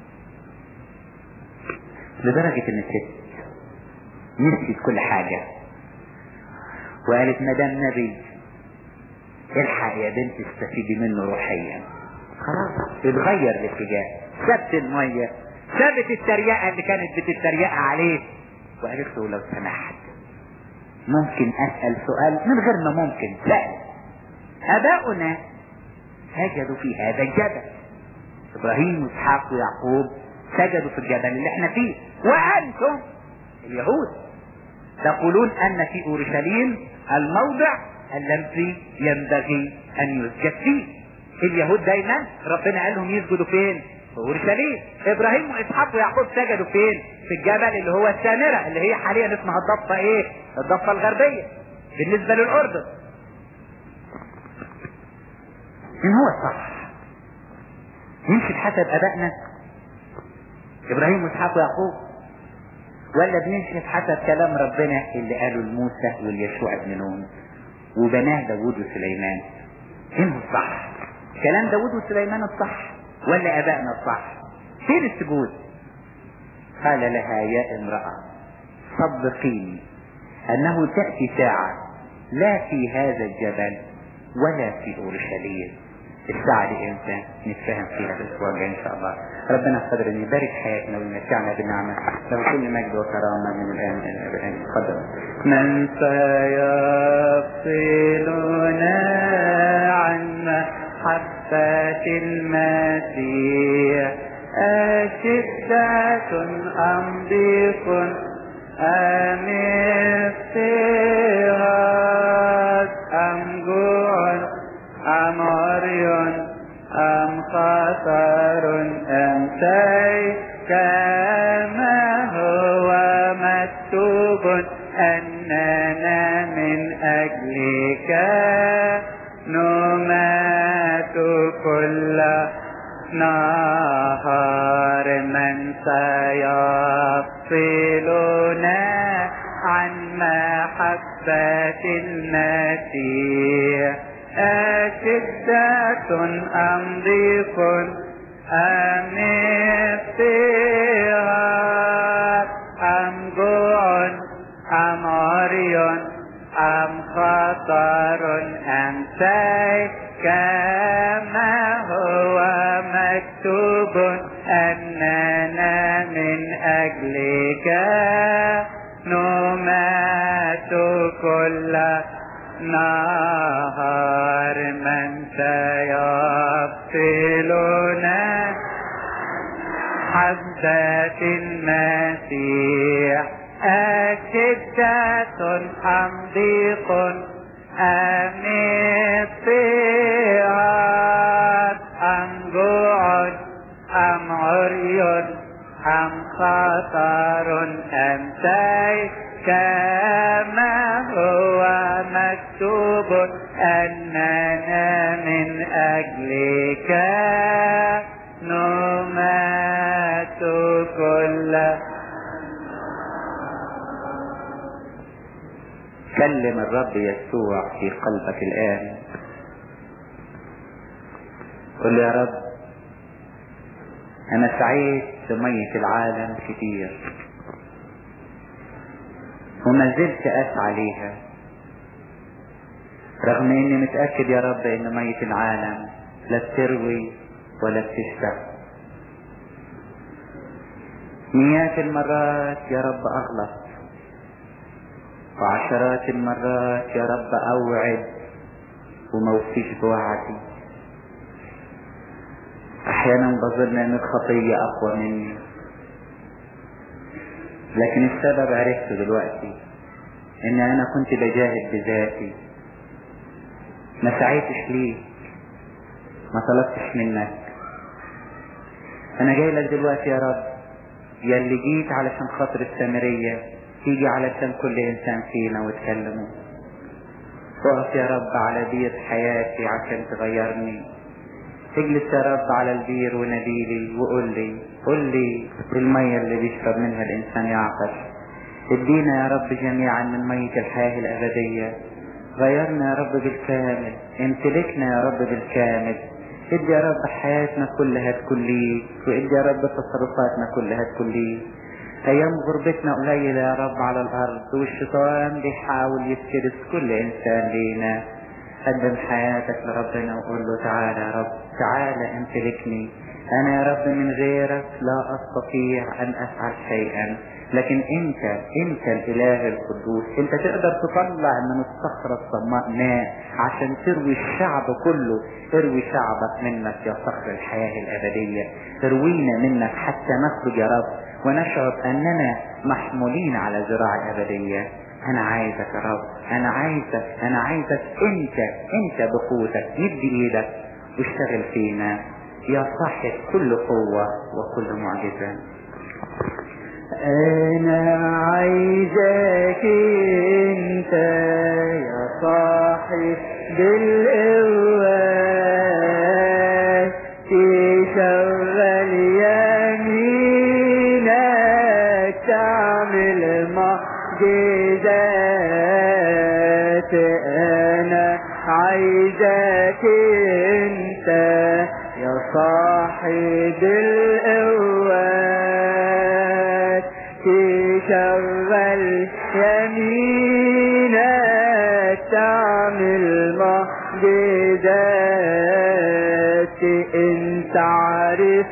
[SPEAKER 1] لدرجة ان الست نسيت كل حاجة وقالت مدام نبي الحق يا بنت استفيدي منه روحيا خلاص اتغير الاتجاه سابت المية سابت التريقة اللي كانت بتتريق عليه وقالت له لو سمحت ممكن اسأل سؤال من غير ما ممكن سأل اباؤنا سجدوا في هذا الجبل ابراهيم واسحاق ويعقوب سجدوا في الجبل اللي احنا فيه وانتم اليهود تقولون ان في اورشليم الموضع الذي ينبغي ان يسجد فيه اليهود دايما ربنا قال لهم يسجدوا فين في اورشليم ابراهيم واسحاق ويعقوب سجدوا فين في الجبل اللي هو السامرة اللي هي حاليا اسمها الضفة ايه الضفة الغربية بالنسبة للاردن من هو الصح نمشي بحسب ابائنا ابراهيم واسحاق ويعقوب ولا بنمشي بحسب كلام ربنا اللي قاله لموسى واليشوع ابن نون وبناه داوود وسليمان مين هو الصح كلام داوود وسليمان الصح ولا ابائنا الصح فين السجود قال لها يا امرأة صدقيني انه تأتي ساعة لا في هذا الجبل ولا في اورشليم الساعة دي امتى نتفاهم فيها الاسبوع الجاي ان شاء الله ربنا قدر ان يبارك حياتنا ويمتعنا بالنعمة له كل مجد وكرامة من الان الى الابد تفضل
[SPEAKER 2] من سيفصلنا عن محبة المسيح أشدة أم ضيق أم اضطهاد أم جوع أم عري أم خطر أم سيف كما هو مكتوب أننا من أجلك نمات كل نهار من سيفصلنا عن محبة المسيح أشدة أم ضيق أم اضطهاد أم جوع أم عري أم خطر أم سيف كما هو مكتوب أننا من أجلك نمات كل نهار من سيفصلنا حبة المسيح أشدة أم ضيق أم اضطهاد أم جوع أم عري أم خطر أم سيف كما هو مكتوب أننا من أجلك نمات كل
[SPEAKER 1] كلم الرب يسوع في قلبك الآن قل يا رب أنا سعيد بمية العالم كتير وما زلت أسعى ليها رغم إني متأكد يا رب إن مية العالم لا بتروي ولا بتشبع مئات المرات يا رب أغلط وعشرات المرات يا رب أوعد وما وفيش بوعدي أحيانا بظن إن الخطية أقوى مني لكن السبب عرفته دلوقتي إن أنا كنت بجاهد بذاتي ما سعيتش ليك ما طلبتش منك أنا جاي لك دلوقتي يا رب يا اللي جيت علشان خاطر السامرية تيجي علشان كل إنسان فينا وتكلمه اقف يا رب على بيض حياتي عشان تغيرني اجلس يا رب على البير وناديلي وقول لي قول لي المية اللي بيشرب منها الإنسان يعطش ادينا يا رب جميعا من مية الحياة الأبدية غيرنا يا رب بالكامل امتلكنا يا رب بالكامل ادي يا رب حياتنا كلها تكون ليك وادي يا رب تصرفاتنا كلها تكون ليك ايام غربتنا قليلة يا رب على الارض والشيطان بيحاول يفترس كل انسان لينا قدم حياتك لربنا وقول له تعالى يا رب تعالى امتلكني انا يا رب من غيرك لا استطيع ان افعل شيئا لكن انت انت الاله القدوس انت تقدر تطلع من الصخرة الصماء ماء عشان تروي الشعب كله اروي شعبك منك يا صخر الحياة الابدية اروينا منك حتى نخرج يا رب ونشعر اننا محمولين على ذراع ابدية انا عايزك يا رب انا عايزك انا عايزك انت انت بقوتك مد ايدك واشتغل فينا يا صاحب كل قوة وكل معجزة
[SPEAKER 2] انا عايزك انت يا صاحب بالقوات تشغل يمينك تعمل معجزات انا عايزك انت يا صاحب القوات تشغل يمينك تعمل معجزات انت عارف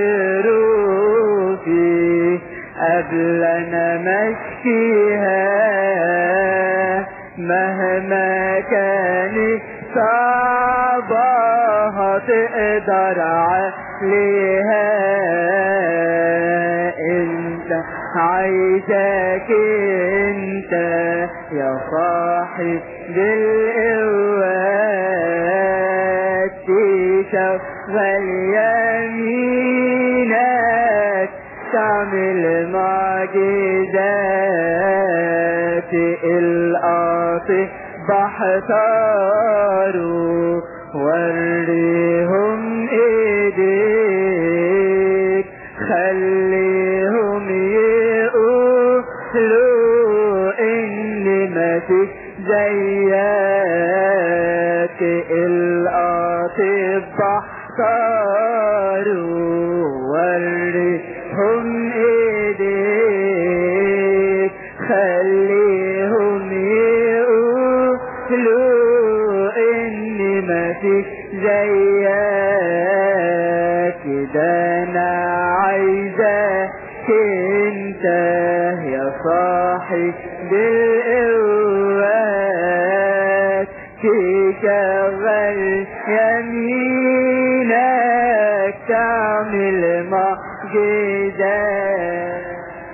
[SPEAKER 2] ظروفي قبل انا مشيها مهما كانت صعبة هتقدر عليها انت عايزك انت يا صاحب بالقوات تشغل يمينك تعمل معجزات القاطع بحتاروا وريهم ايديك خليهم يقولوا ان ما فيش زيك القاطب بحتاروا وريهم ايديك خليهم يقولوا ان ما فيش زيك ده انا عايزك انت يا صاحب بالقوات تشغل يمينك تعمل معجزات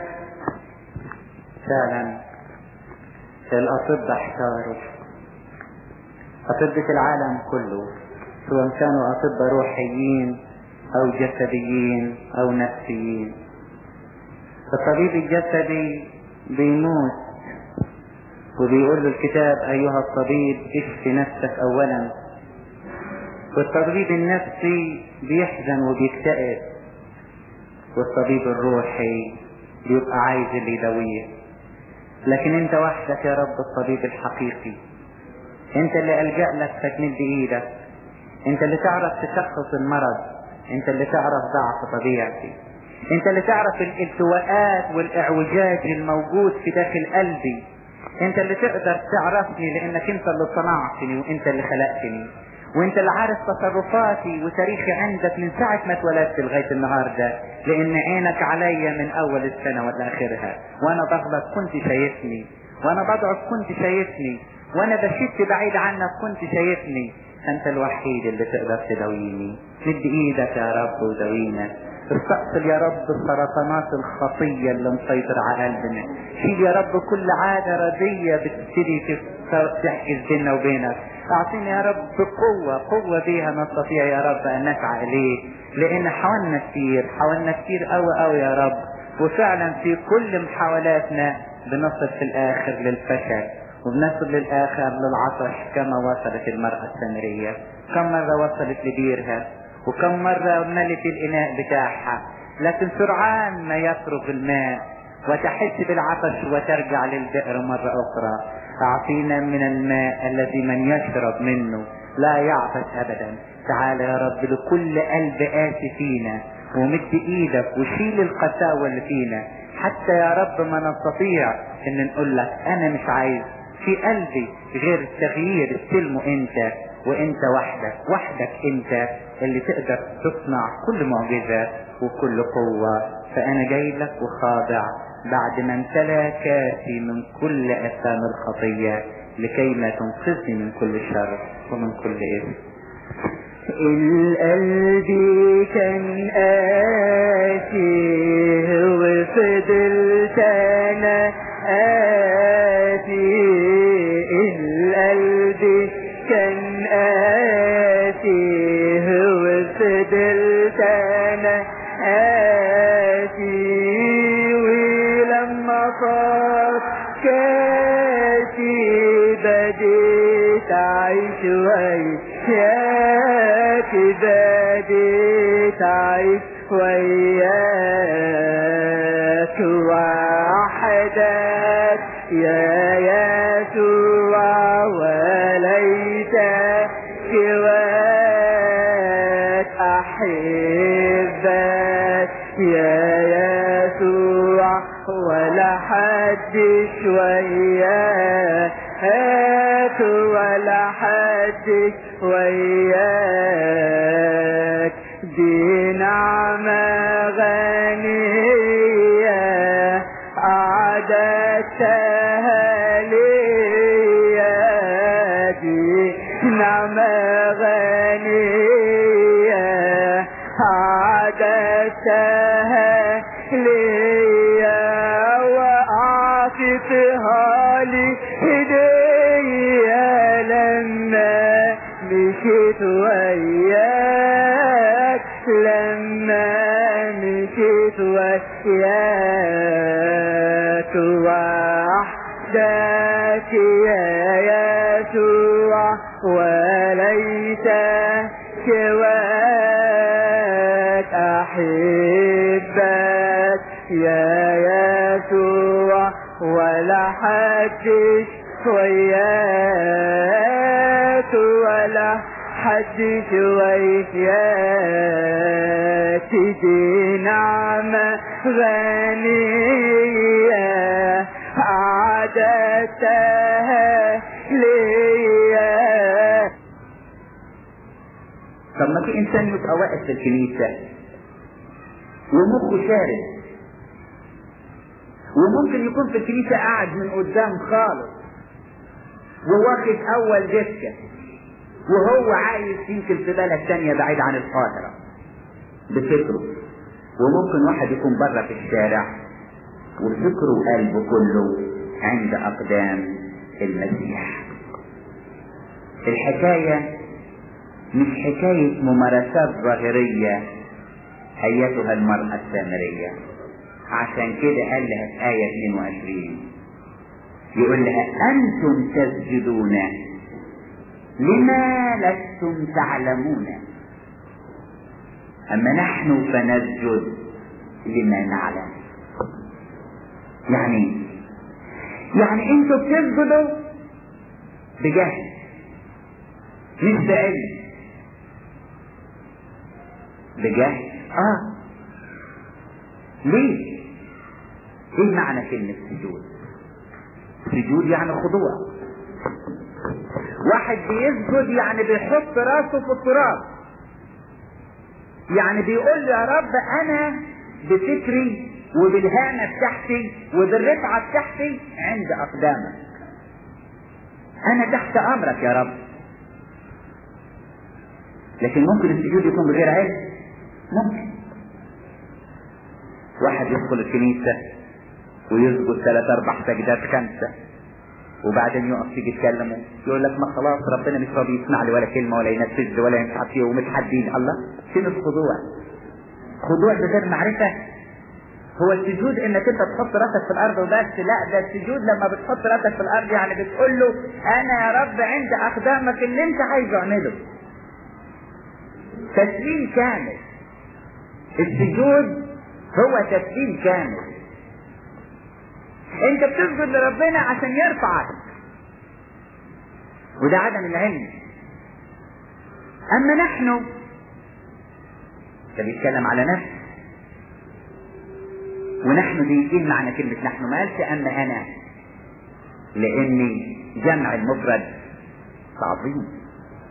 [SPEAKER 1] فعلا الأطباء احتاروا أطباء العالم كله سواء كانوا أطباء روحيين أو جسديين أو نفسيين الطبيب الجسدي بيموت وبيقول له الكتاب أيها الطبيب اشف نفسك أولا والطبيب النفسي بيحزن وبيكتئب والطبيب الروحي بيبقى عايز اللي يداويه لكن انت وحدك يا رب الطبيب الحقيقي انت اللي ألجأ لك فتمد ايدك انت اللي تعرف تشخص المرض انت اللي تعرف ضعف طبيعتي انت اللي تعرف الالتواءات والاعوجاج الموجود في داخل قلبي انت اللي تقدر تعرفني لانك انت اللي صنعتني وانت اللي خلقتني وانت اللي عارف تصرفاتي وتاريخي عندك من ساعة ما اتولدت لغاية النهاردة لان عينك عليا من اول السنة ولاخرها وانا بغلط كنت شايفني وانا بضعف كنت شايفني وانا بشت بعيد عنك كنت شايفني انت الوحيد اللي تقدر تداويني مد ايدك يا رب وداوينا استأصل يا رب السرطانات الخطية اللي مسيطرة على قلبنا شيل يا رب كل عادة ردية بتبتدي تحجز بيننا وبينك اعطيني يا رب قوة قوة بيها نستطيع يا رب ان نسعى اليك لان حاولنا كتير حاولنا كتير قوي قوي يا رب وفعلا في كل محاولاتنا بنصل في الاخر للفشل وبنصل للاخر للعطش كما وصلت المرأة السامرية كم مرة وصلت لبيرها وكم مرة ملت الإناء بتاعها لكن سرعان ما يفرغ الماء وتحس بالعطش وترجع للبئر مرة أخرى أعطينا من الماء الذي من يشرب منه لا يعطش أبدا تعال يا رب لكل قلب قاسي فينا ومد ايدك وشيل القساوة اللي فينا حتى يا رب ما نستطيع ان نقول لك انا مش عايز في قلبي غير التغيير استلمه انت وانت وحدك وحدك انت اللي تقدر تصنع كل معجزة وكل قوة فانا جاي لك وخاضع بعد ما امتلى كاسي من كل اثام الخطية لكي ما تنقذني من كل شر ومن كل اثم
[SPEAKER 2] القلب كان آتي وفضلت أنا آتي القلب كان آتي وفضلت أنا آتي ولما صار كاسي بديت أعيش وياك بديت أعيش وياك وحدك يا يسوع وليس سواك أحبك يا يسوع ولا حد وياك ولا حد وياك دي نعمة غنية أعددتها ليا دي نعمة غنية أعددتها ليا وأعطيتها لي هدية لما مشيت وياك لما مشيت وياك وحدك يا يسوع وليس سواك أحبك يا يسوع ولا حدش وياك ولا حدش وياك دي نعمة غنية أعددتها ليا
[SPEAKER 1] طب ما في انسان يبقى واقف في الكنيسة ومخه شارد وممكن يكون في الكنيسة قاعد من قدام خالص وواخد اول دكة وهو عايز يمكن في بلد تانية بعيد عن القاهرة بفكره وممكن واحد يكون بره في الشارع وفكره وقلبه كله عند اقدام المسيح الحكاية مش حكاية ممارسات ظاهرية أيتها المرأة السامرية عشان كده قال لها في آية 22 يقول لها أنتم تسجدون لما لستم تعلمون أما نحن فنسجد لما نعلم يعني يعني انتوا بتسجدوا بجهل مش بعلم بجهل اه ليه ايه معنى كلمة سجود سجود يعني خضوع واحد بيسجد يعني بيحط راسه في التراب يعني بيقول يا رب انا بفكري وبالهامة بتاعتي وبالرفعة بتاعتي عند اقدامك انا تحت امرك يا رب لكن ممكن السجود يكون بغير علم ممكن واحد يدخل الكنيسة ويسجد ثلاث اربع سجدات خمسة وبعدين يقف يجي يتكلموا يقول لك ما خلاص ربنا مش راضي يسمع لي ولا كلمة ولا ينفذ لي ولا ينفع فيه ومتحدين الله فين الخضوع؟ خضوع بغير معرفة هو السجود انك انت تحط راسك في الارض وبس لا ده السجود لما بتحط راسك في الارض يعني بتقول له انا يا رب عند اقدامك اللي انت عايزه اعمله تسليم كامل السجود هو تسليم كامل انت بتسجد لربنا عشان يرفعك وده عدم العلم اما نحن ده بيتكلم على نفسه ونحن دي ايه معنى كلمة نحن ما قالش اما انا لاني جمع المفرد تعظيم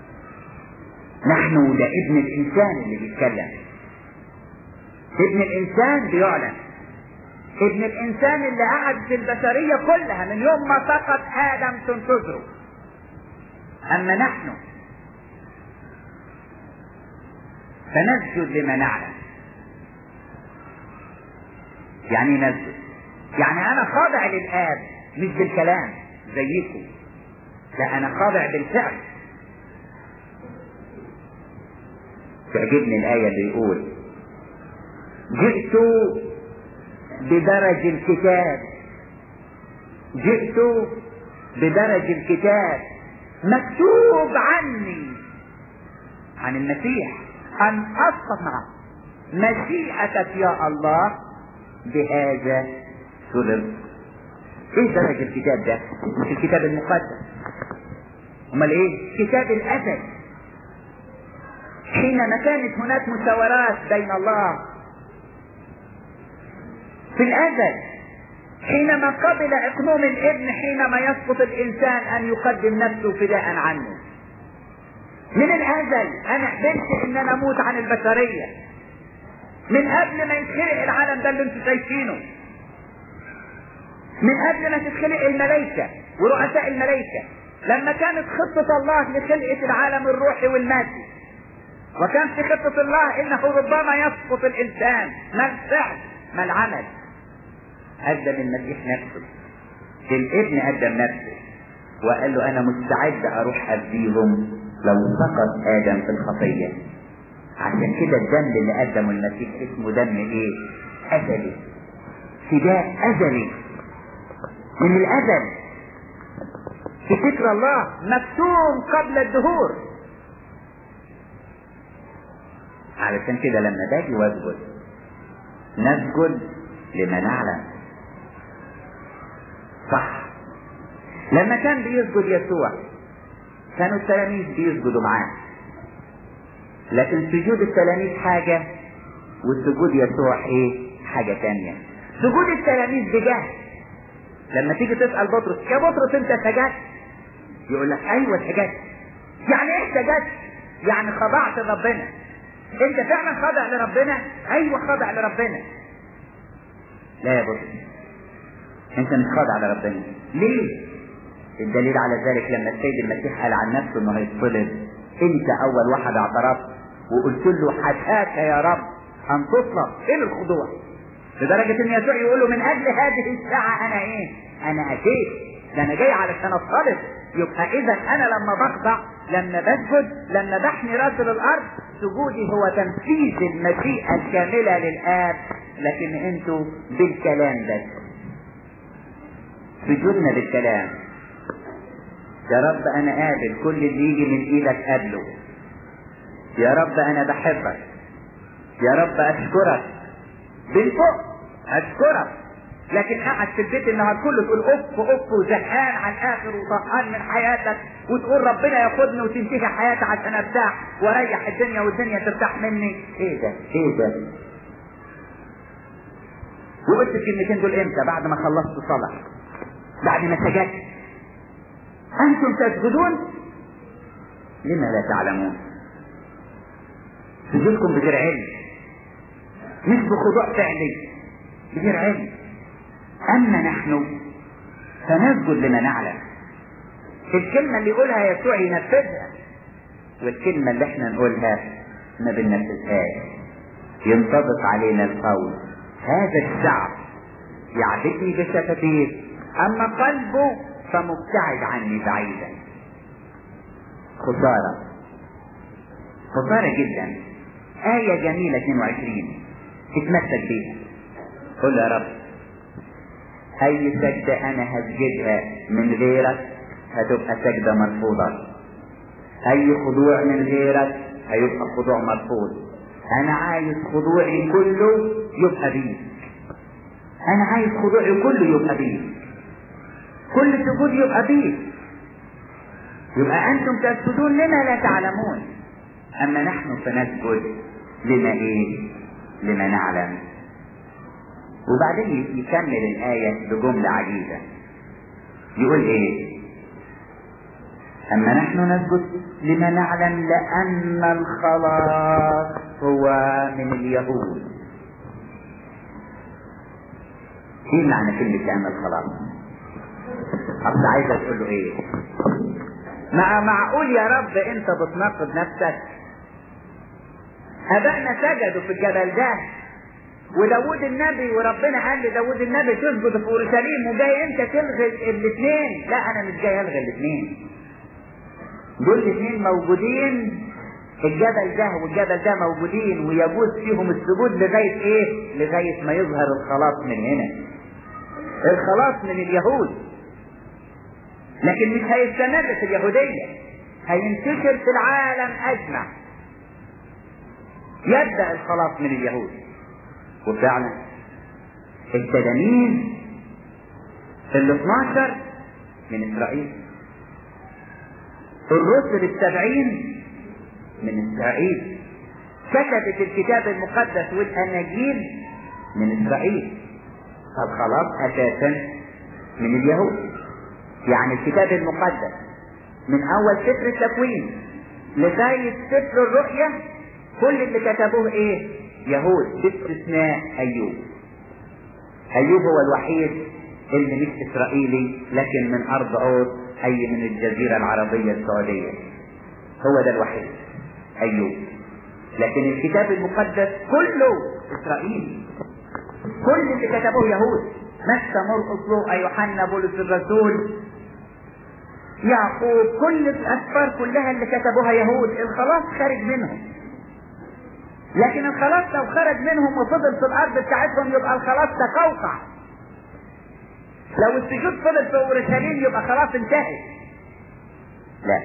[SPEAKER 1] نحن ده ابن الانسان اللي بيتكلم ابن الانسان بيعلن ابن الانسان اللي قعد في البشرية كلها من يوم ما سقط ادم تنتظره اما نحن فنسجد لما نعلم يعني نسجد يعني انا خاضع للاب مش بالكلام زيكم لا انا خاضع بالفعل تعجبني الآية اللي يقول جئت بدرج الكتاب جئت بدرج الكتاب مكتوب عني عن المسيح أن أصنع مشيئتك يا الله بهذا سررت ايه درج الكتاب ده مش الكتاب المقدس امال ايه كتاب الازل حينما كانت هناك مساورات بين الله في الازل حينما قبل اقنوم الابن حينما يسقط الانسان ان يقدم نفسه فداء عنه من الازل انا قبلت ان انا اموت عن البشريه من قبل ما يتخلق العالم ده اللي انتم شايفينه من قبل ما تتخلق الملائكة ورؤساء الملائكة لما كانت خطة الله لخلقة العالم الروحي والمادي وكان في خطة الله انه ربما يسقط الانسان ما الفعل ما العمل قدم المسيح نفسه الابن قدم نفسه وقال له انا مستعد اروح ابديهم لو سقط ادم في الخطية عشان كده الدم اللي قدمه المسيح اسمه دم ايه ازلي فداء ازلي من الازل في فكر الله مكتوم قبل الدهور علشان كده لما باجي واسجد نسجد لما نعلم صح لما كان بيسجد يسوع كانوا التلاميذ بيسجدوا معاه لكن سجود التلاميذ حاجة والسجود يسوع ايه حاجة تانية سجود التلاميذ بجهل لما تيجي تسأل بطرس يا بطرس انت سجدت يقول لك ايوه سجدت يعني ايه سجدت يعني خضعت لربنا انت فعلا خاضع لربنا ايوه خاضع لربنا لا يا بطرس انت مش خاضع لربنا ليه الدليل على ذلك لما السيد المسيح قال عن نفسه انه هيطلب انت اول واحد اعترفت وقلت له حشاك يا رب ان تطلب الى الخضوع لدرجة ان يسوع يقول له من اجل هذه الساعة انا ايه انا اتيت ده انا جاي علشان اطلب يبقى اذا انا لما بخضع لما بسجد لما بحني راسي للارض سجودي هو تنفيذ المشيئة الكاملة للاب لكن انتوا بالكلام بس سجودنا بالكلام يا رب انا قابل كل اللي يجي من ايدك قبله يا رب انا بحبك يا رب اشكرك بالفوق اشكرك لكن قاعد في البيت النهار كله تقول اف اف وزهقان على الاخر وطهقان من حياتك وتقول ربنا ياخدني وتنتهي حياتي عشان ارتاح واريح الدنيا والدنيا ترتاح مني ايه ده ايه ده وقلت الكلمتين دول امتى بعد ما خلصت صلاة بعد ما سجدت انتم تسجدون لما لا تعلمون سجودكم بغير علم مش بخضوع فعلي بغير علم اما نحن فنسجد لما نعلم الكلمة اللي يقولها يسوع ينفذها والكلمة اللي احنا نقولها ما بننفذهاش ينطبق علينا القول هذا الشعب يعبدني بشفتيه اما قلبه فمبتعد عني بعيدا خسارة خسارة جدا آية جميلة 22 اتمسك بيها قل يا رب أي سجدة أنا هسجدها من غيرك هتبقى سجدة مرفوضة أي خضوع من غيرك هيبقى خضوع مرفوض انا عايز خضوعي كله يبقى بيه انا عايز خضوعي كله يبقى بيه كل سجود يبقى بيه يبقى انتم تسجدون لما لا تعلمون اما نحن فنسجد لما ايه لما نعلم وبعدين يكمل الآية بجملة عجيبة يقول ايه أما نحن نسجد لما نعلم لأن الخلاص هو من اليهود ايه معنى كلمة لأن الخلاص أصل عايزة تقول له ايه مع معقول يا رب انت بتناقض نفسك ابائنا سجدوا في الجبل ده وداود النبي وربنا قال لداود النبي تسجد في اورشليم وجاي انت تلغي الاثنين لا انا مش جاي الغي الاثنين دول الاثنين موجودين الجبل ده والجبل ده موجودين ويجوز فيهم السجود لغايه ايه؟ لغايه ما يظهر الخلاص من هنا. الخلاص من اليهود. لكن مش هيستمر في اليهوديه. هينتشر في العالم اجمع. يبدا الخلاص من اليهود. وفعلا التلاميذ ال 12 من اسرائيل. الرسل السبعين من إسرائيل كتبت الكتاب المقدس والأناجيل من إسرائيل طب خلاص أساسا من اليهود يعني الكتاب المقدس من أول سفر التكوين لغاية سفر الرؤيا كل اللي كتبوه إيه؟ يهود باستثناء أيوب أيوب هو الوحيد اللي مش إسرائيلي لكن من أرض عود أي من الجزيرة العربية السعودية هو ده الوحيد أيوب لكن الكتاب المقدس كله إسرائيلي كل اللي كتبوه يهود متى مرقس لوقا يوحنا بولس الرسول يعقوب كل الأسفار كلها اللي كتبوها يهود الخلاص خارج منهم لكن الخلاص لو خرج منهم وفضل في الأرض بتاعتهم يبقى الخلاص تقوقع لو السجود فضل في اورشليم يبقى خلاص انتهت لا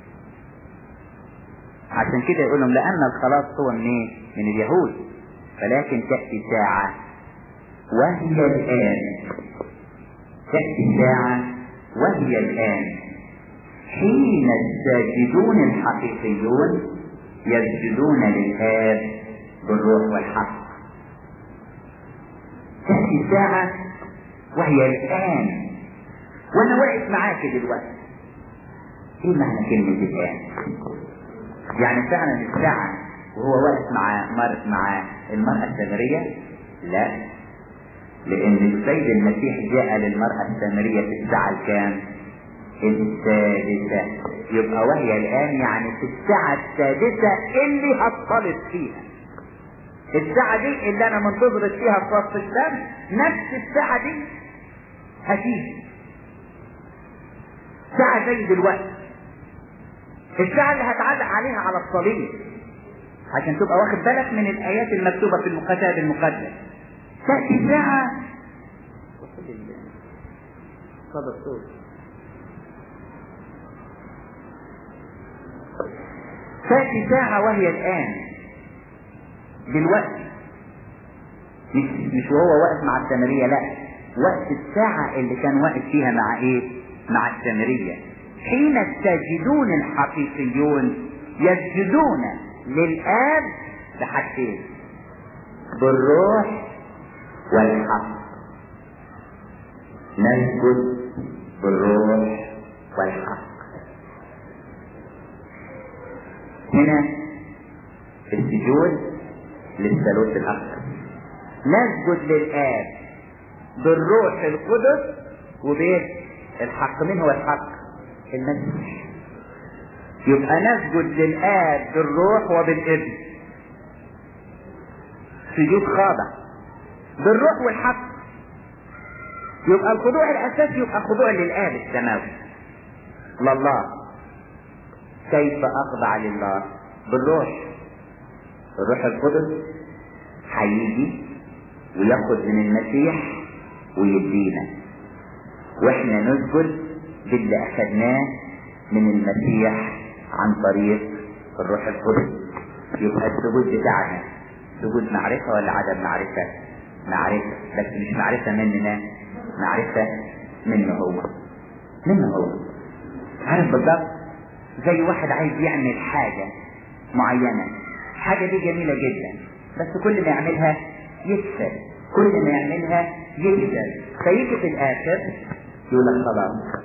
[SPEAKER 1] عشان كده يقول لهم لان الخلاص هو من ايه؟ من اليهود ولكن تاتي ساعه وهي الان تاتي ساعه وهي الان حين الساجدون الحقيقيون يسجدون للآب بالروح والحق تأتي ساعة وهي الآن وأنا واقف معاك دلوقتي إيه معنى كلمة الآن؟ يعني فعلا الساعة وهو واقف مع مر مع المرأة السامرية؟ لا لأن السيد المسيح جاء للمرأة السامرية في الساعة الكام؟ السادسة يبقى وهي الآن يعني في الساعة السادسة اللي هتصلت فيها الساعة دي اللي أنا منتظرت فيها في وسط الشمس نفس الساعة دي هتيجي ساعة زي دلوقتي الساعة اللي هتعلق عليها على الصليب عشان تبقى واخد بالك من الآيات المكتوبة في الكتاب المقدس تأتي ساعة صدى الصوت تأتي ساعة وهي الآن دلوقتي مش مش وهو واقف مع السامرية لا وقت الساعة اللي كان واقف فيها مع ايه؟ مع السامرية حين الساجدون الحقيقيون يسجدون للآب بحاجتين بالروح والحق نسجد بالروح والحق هنا السجود للثالوث الأكبر نسجد للآب بالروح القدس وبيه الحق من هو الحق المسيح يبقى نسجد للآب بالروح وبالابن سجود خاضع بالروح والحق يبقى الخضوع الأساسي يبقى خضوع للآب السماوي لله كيف أخضع لله بالروح الروح القدس هيجي وياخد من المسيح ويدينا واحنا نسجد باللي اخدناه من المسيح عن طريق الروح القدس يبقى السجود بتاعنا سجود معرفة ولا عدم معرفة معرفة بس مش معرفة مننا معرفة منه هو منه هو عارف بالظبط زي واحد عايز يعمل حاجة معينة الحاجة دي جميلة جدا بس كل ما يعملها يكسب كل ما يعملها يكسب فيجي في الآخر يقول لك خلاص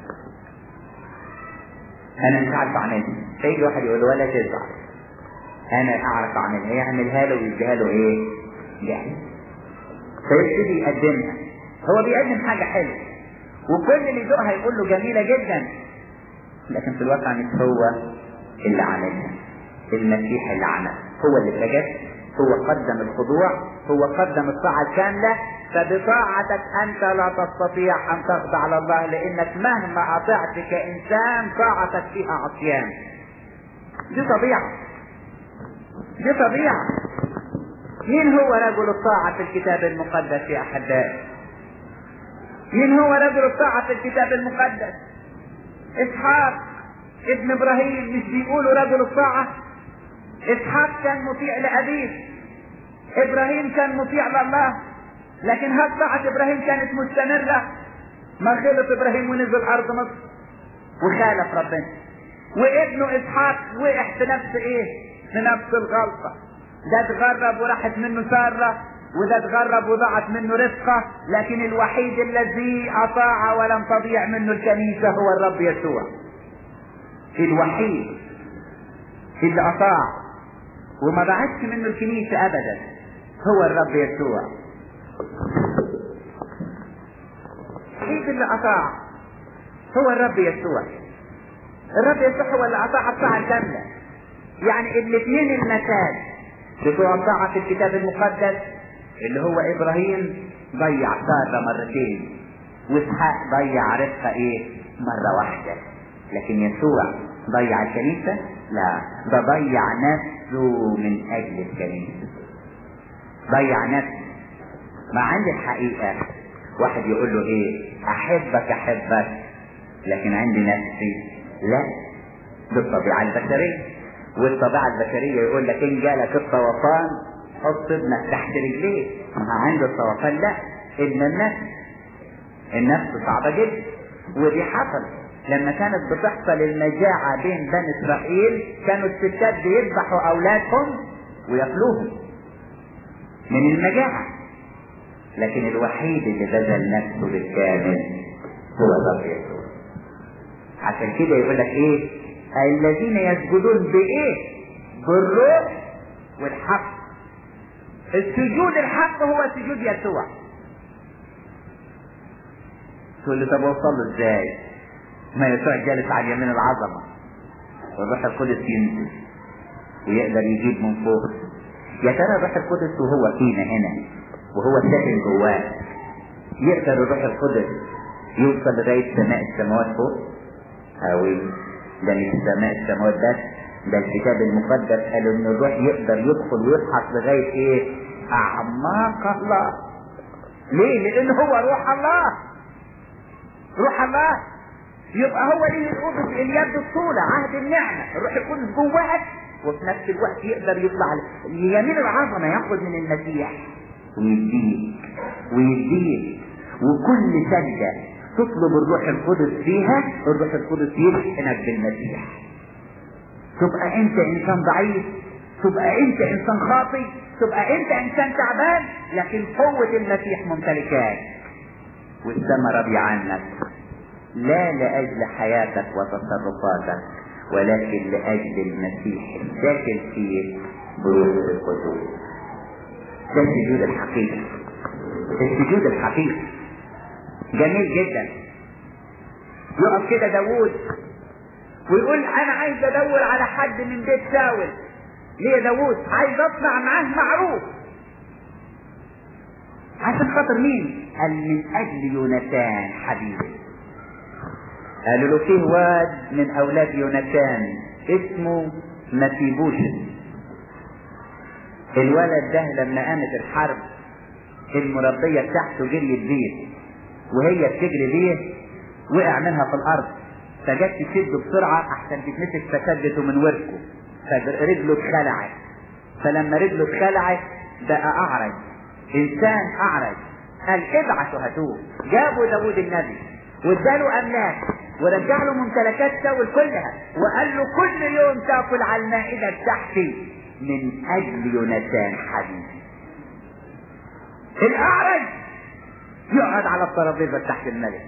[SPEAKER 1] أنا مش عارف أعملها فيجي واحد يقول له ولا تزعل أنا أعرف أعملها يعملها له ويديها له إيه؟ جاهز فيبتدي يقدمها هو بيقدم حاجة حلوة وكل اللي يدوقها يقول له جميلة جدا لكن في الواقع مش هو اللي عملها المسيح اللي عمل هو اللي سجد هو قدم الخضوع هو قدم الطاعة الكاملة فبطاعتك أنت لا تستطيع أن تخضع لله لأنك مهما أطعت كإنسان طاعتك فيها عصيان دي طبيعة دي طبيعة مين هو رجل الطاعة في الكتاب المقدس يا أحبائي مين هو رجل الطاعة في الكتاب المقدس إسحاق ابن إبراهيم مش بيقولوا رجل الطاعة إسحاق كان مطيع لأبيه إبراهيم كان مطيع لله لكن هل طاعة إبراهيم كانت مستمرة ما غلط إبراهيم ونزل أرض مصر وخالف ربنا وابنه إسحاق وقع في نفس إيه في نفس الغلطة ده اتغرب وراحت منه سارة وده اتغرب وضاعت منه رفقة لكن الوحيد الذي أطاع ولم تضيع منه الكنيسة هو الرب يسوع الوحيد اللي أطاع وما ضاعتش منه الكنيسة أبدا هو الرب يسوع الوحيد اللي أطاع هو الرب يسوع الرب يسوع هو اللي أطاع الطاعة الكاملة يعني الاثنين المثال بتوع الطاعة في الكتاب المقدس اللي هو ابراهيم ضيع سارة مرتين واسحاق ضيع رفقة ايه مرة واحدة لكن يسوع ضيع الكنيسة لا ده ضيع نفسه من اجل الكنيسة ضيع نفسه ما عندي الحقيقة واحد يقول له ايه احبك احبك لكن عندي نفسي لا دي الطبيعة البشرية والطبيعة البشرية يقول لك ان جالك الطوفان حط ابنك تحت رجليه ما عنده الطوفان لا ابن النفس النفس صعبة جدا ودي حصلت لما كانت بتحصل المجاعة بين بني اسرائيل كانوا الستات بيذبحوا اولادهم وياكلوهم من المجاعة لكن الوحيد اللي بذل نفسه بالكامل هو الرب يسوع عشان كده يقول لك ايه الذين يسجدون بايه بالروح والحق السجود الحق هو سجود يسوع تقول لي طب اوصل له ازاي ما يسوع جالس على يمين العظمه والروح القدس ينزل ويقدر يجيب من فوق يا ترى الروح القدس وهو فينا هنا وهو ساكن جواه يقدر الروح القدس يوصل لغايه سماء السماوات فوق هاوي ده مش سماء السماوات بس ده الكتاب المقدس قالوا ان الروح يقدر يدخل ويبحث لغايه ايه اعماق الله ليه لان هو روح الله روح الله يبقى هو ليه القدس اليد الطولة عهد النعمة الروح القدس جواك وفي نفس الوقت يقدر يطلع ليمين العظمة ياخد من المسيح ويديك ويديك وكل سجدة تطلب الروح القدس فيها الروح القدس يشحنك بالمسيح تبقى انت انسان ضعيف تبقى انت انسان خاطي تبقى انت انسان تعبان لكن قوة المسيح ممتلكاك والسما راضية عنك لا لأجل حياتك وتصرفاتك ولكن لأجل المسيح الساكن فيه بروح القدوس ده السجود الحقيقي السجود الحقيقي جميل جدا يقف كده داوود ويقول انا عايز ادور على حد من بيت شاول ليه يا داوود عايز اصنع معاه معروف عشان خاطر مين قال من اجل يوناتان حبيبي قالوا له فيه واد من اولاد يوناتان اسمه مفيبوشت الولد ده لما قامت الحرب المربية بتاعته جريت بيه وهي بتجري بيه وقع منها في الارض فجت تشده بسرعة احسن تتمسك فسدته من وركه فرجله اتخلعت فلما رجله اتخلعت بقى اعرج انسان اعرج قال ابعثوا هاتوه جابوا داوود النبي واداله املاك ورجع له ممتلكات شاول كلها وقال له كل يوم تاكل على المائده بتاعتي من اجل يوناتان حبيبي الاعرج يقعد على الترابيزه تحت الملك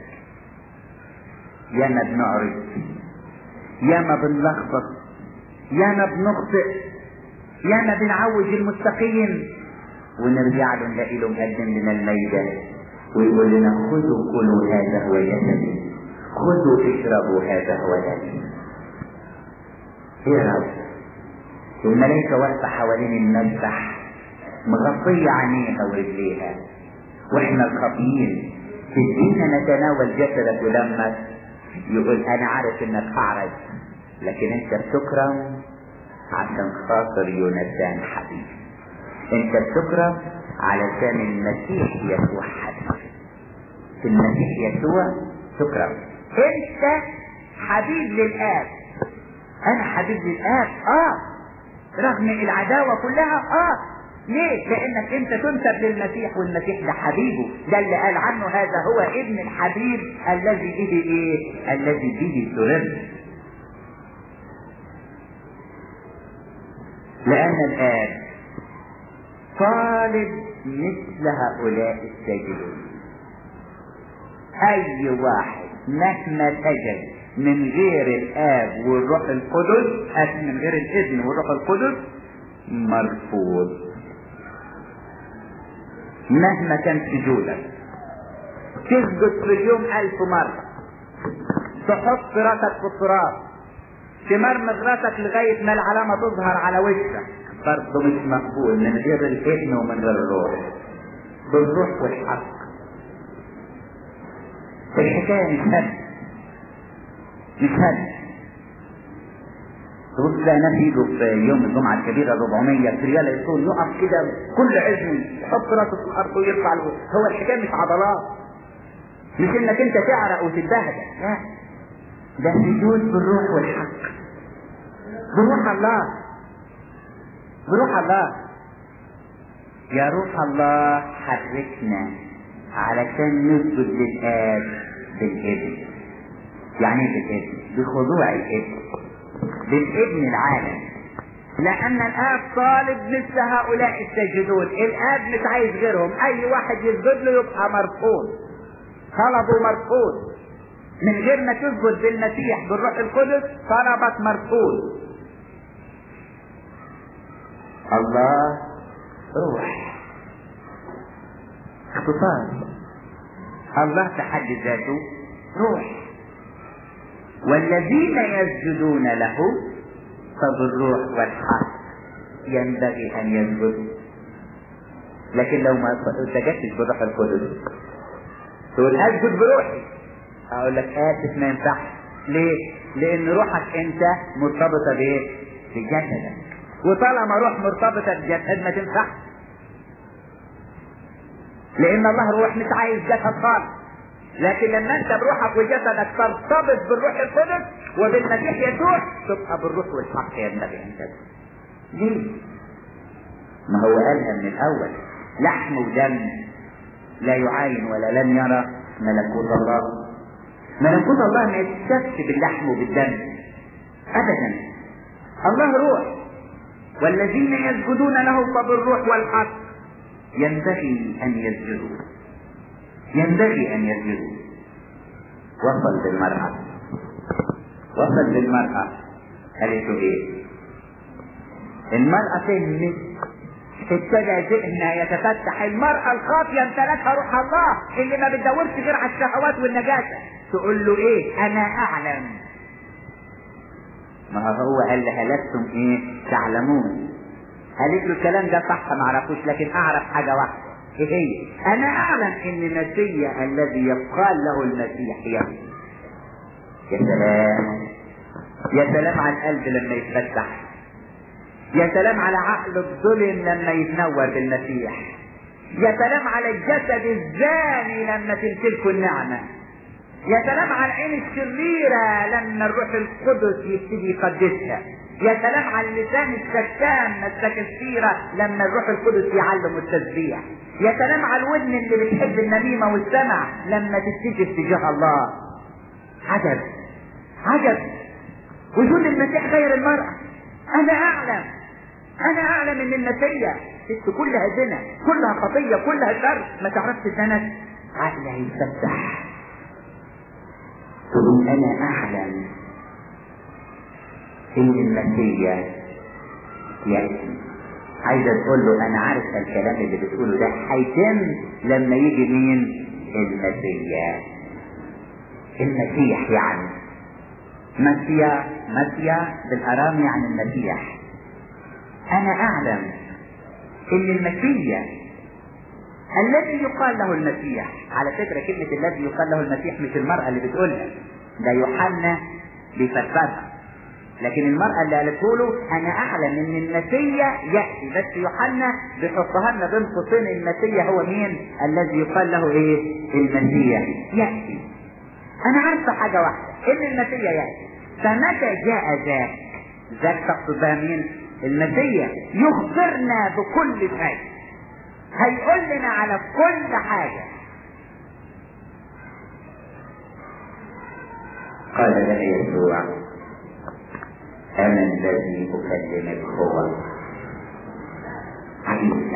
[SPEAKER 1] ياما بنعرج ياما بنلخبط ياما بنخطئ ياما بنعوج المستقيم ونرجع له نلاقي له مقدم لنا الميدة ويقول لنا خذوا كلوا هذا هو جسدي خذوا اشربوا هذا هو دمي ايه يا رب الملائكة واقفة حوالين المذبح مغطية عينيها ورجليها واحنا الخاطئين تدينا نتناول جسدك ودمك يقول انا عارف انك اعرج لكن انت بتكرم عشان خاطر يوناتان حبيبي انت بتكرم علشان المسيح يسوع حبيبي المسيح يسوع تكرم انت حبيب للاب انا حبيب للاب اه رغم العداوة كلها اه ليه؟ لانك انت تنسب للمسيح والمسيح ده حبيبه ده اللي قال عنه هذا هو ابن الحبيب الذي به ايه الذي به سرر لان الاب طالب مثل هؤلاء الساجدين اي واحد مهما سجد من غير الاب والروح القدس من غير الابن والروح القدس مرفوض مهما كان سجودك تسجد في اليوم ألف مرة تحط راسك في التراب تمرمغ راسك لغاية ما العلامة تظهر على وشك برضه مش مقبول من غير الابن ومن غير الروح بالروح والحق الحكاية مش هد مش هد تبص تلاقي ناس يجوا في يوم الجمعة الكبيرة 400 في ريال يكون يقف كده كل عزم يحط راسه في الأرض ويرفع له هو الحكاية مش عضلات مش انك انت تعرق وتتبهدل لا ده سجود بالروح والحق بروح الله بروح الله يا روح الله حركنا علشان نسجد للآب بالابن يعني ايه بالابن بخضوع الابن بالابن العالم لأن الآب طالب مثل هؤلاء الساجدون الآب مش عايز غيرهم أي واحد يسجد له يبقى مرفوض طلبه مرفوض من غير ما تسجد بالمسيح بالروح القدس طلبك مرفوض الله روح اختصار الله في حد ذاته روح والذين يسجدون له فبالروح والحق ينبغي ان يسجدوا لكن لو ما سجدتش بالروح القدس تقول اسجد بروحي اقول لك اسف ما ينفعش ليه؟ لان روحك انت مرتبطه بايه؟ بجسدك وطالما روح مرتبطه بجسد ما تنفعش لان الله روح مش عايز جسد خالص لكن لما انت بروحك وجسدك ترتبط بالروح القدس وبالمسيح يسوع تبقى بالروح والحق ينبغي ان تكون ليه؟ ما هو قالها من الاول لحم ودم لا يعاين ولا لم يرى ملكوت الله ملكوت الله ما يتشافش باللحم وبالدم ابدا الله روح والذين يسجدون له فبالروح والحق ينبغي ان يسجدوا ينبغي ان يسجدوا وصل بالمرأة وصل بالمرأة قالت له ايه المرأة فهمت ابتدى ذهنها يتفتح المرأة الخاطية امتلكها روح الله اللي ما بتدورش غير على الشهوات والنجاسة تقول له ايه انا اعلم ما هو قال لها لستم ايه تعلمون قالت له الكلام ده صح ما اعرفوش لكن اعرف حاجة واحدة ايه هي انا اعلم ان المسيح الذي يقال له المسيح يمشي يا سلام يا سلام على القلب لما يتفتح يا سلام على عقل الظلم لما يتنور بالمسيح يا سلام على الجسد الزاني لما تمتلكه النعمة يا سلام على العين الشريرة لما الروح القدس يبتدي يقدسها يا سلام على اللسان الشتان مسلك السيرة لما الروح القدس يعلم التسبيح يا سلام على الودن اللي بتحب النميمة والسمع لما تتجه تجاه الله عجب عجب وجود المسيح غير المرأة أنا أعلم أنا أعلم إن النسية ست كلها زنا كلها خطية كلها شر ما تعرفش الزنا عقلها يتفتح تقول أنا أعلم إن المسيح يأتي عايزة تقول له أنا عارف الكلام اللي بتقوله ده هيتم لما يجي مين؟ المسيح المسيح يعني مسيا مسيا بالأرام يعني المسيح أنا أعلم إن المسيح الذي يقال له المسيح على فكرة كلمة الذي يقال له المسيح مش المرأة اللي بتقولها ده يوحنا بيفسرها لكن المرأة اللي قالته له أنا أعلم إن المسيح يأتي بس يوحنا بيحطها لنا بين قوسين المسيح هو مين؟ الذي يقال له إيه؟ المسيح يأتي أنا عارفة حاجة واحدة إن المسيح يأتي فمتى جاء ذاك؟ ذاك تقصد بها مين؟ المسيح يخبرنا بكل شيء هيقول لنا على كل حاجة قال له يسوع أنا الذي أكلمك هو عجيبة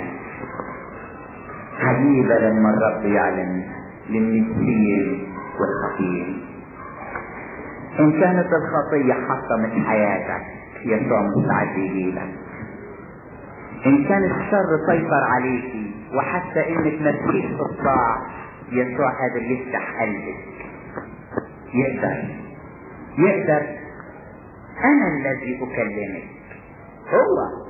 [SPEAKER 1] عجيبة لما الرب يعلم للمسكين والخطير إن كانت الخطية حطمت حياتك يسوع مستعد يجيبك إن كان الشر سيطر عليك وحتى إنك مسكيش إصبع يسوع قادر يفتح قلبك يقدر يقدر أنا الذي أكلمك هو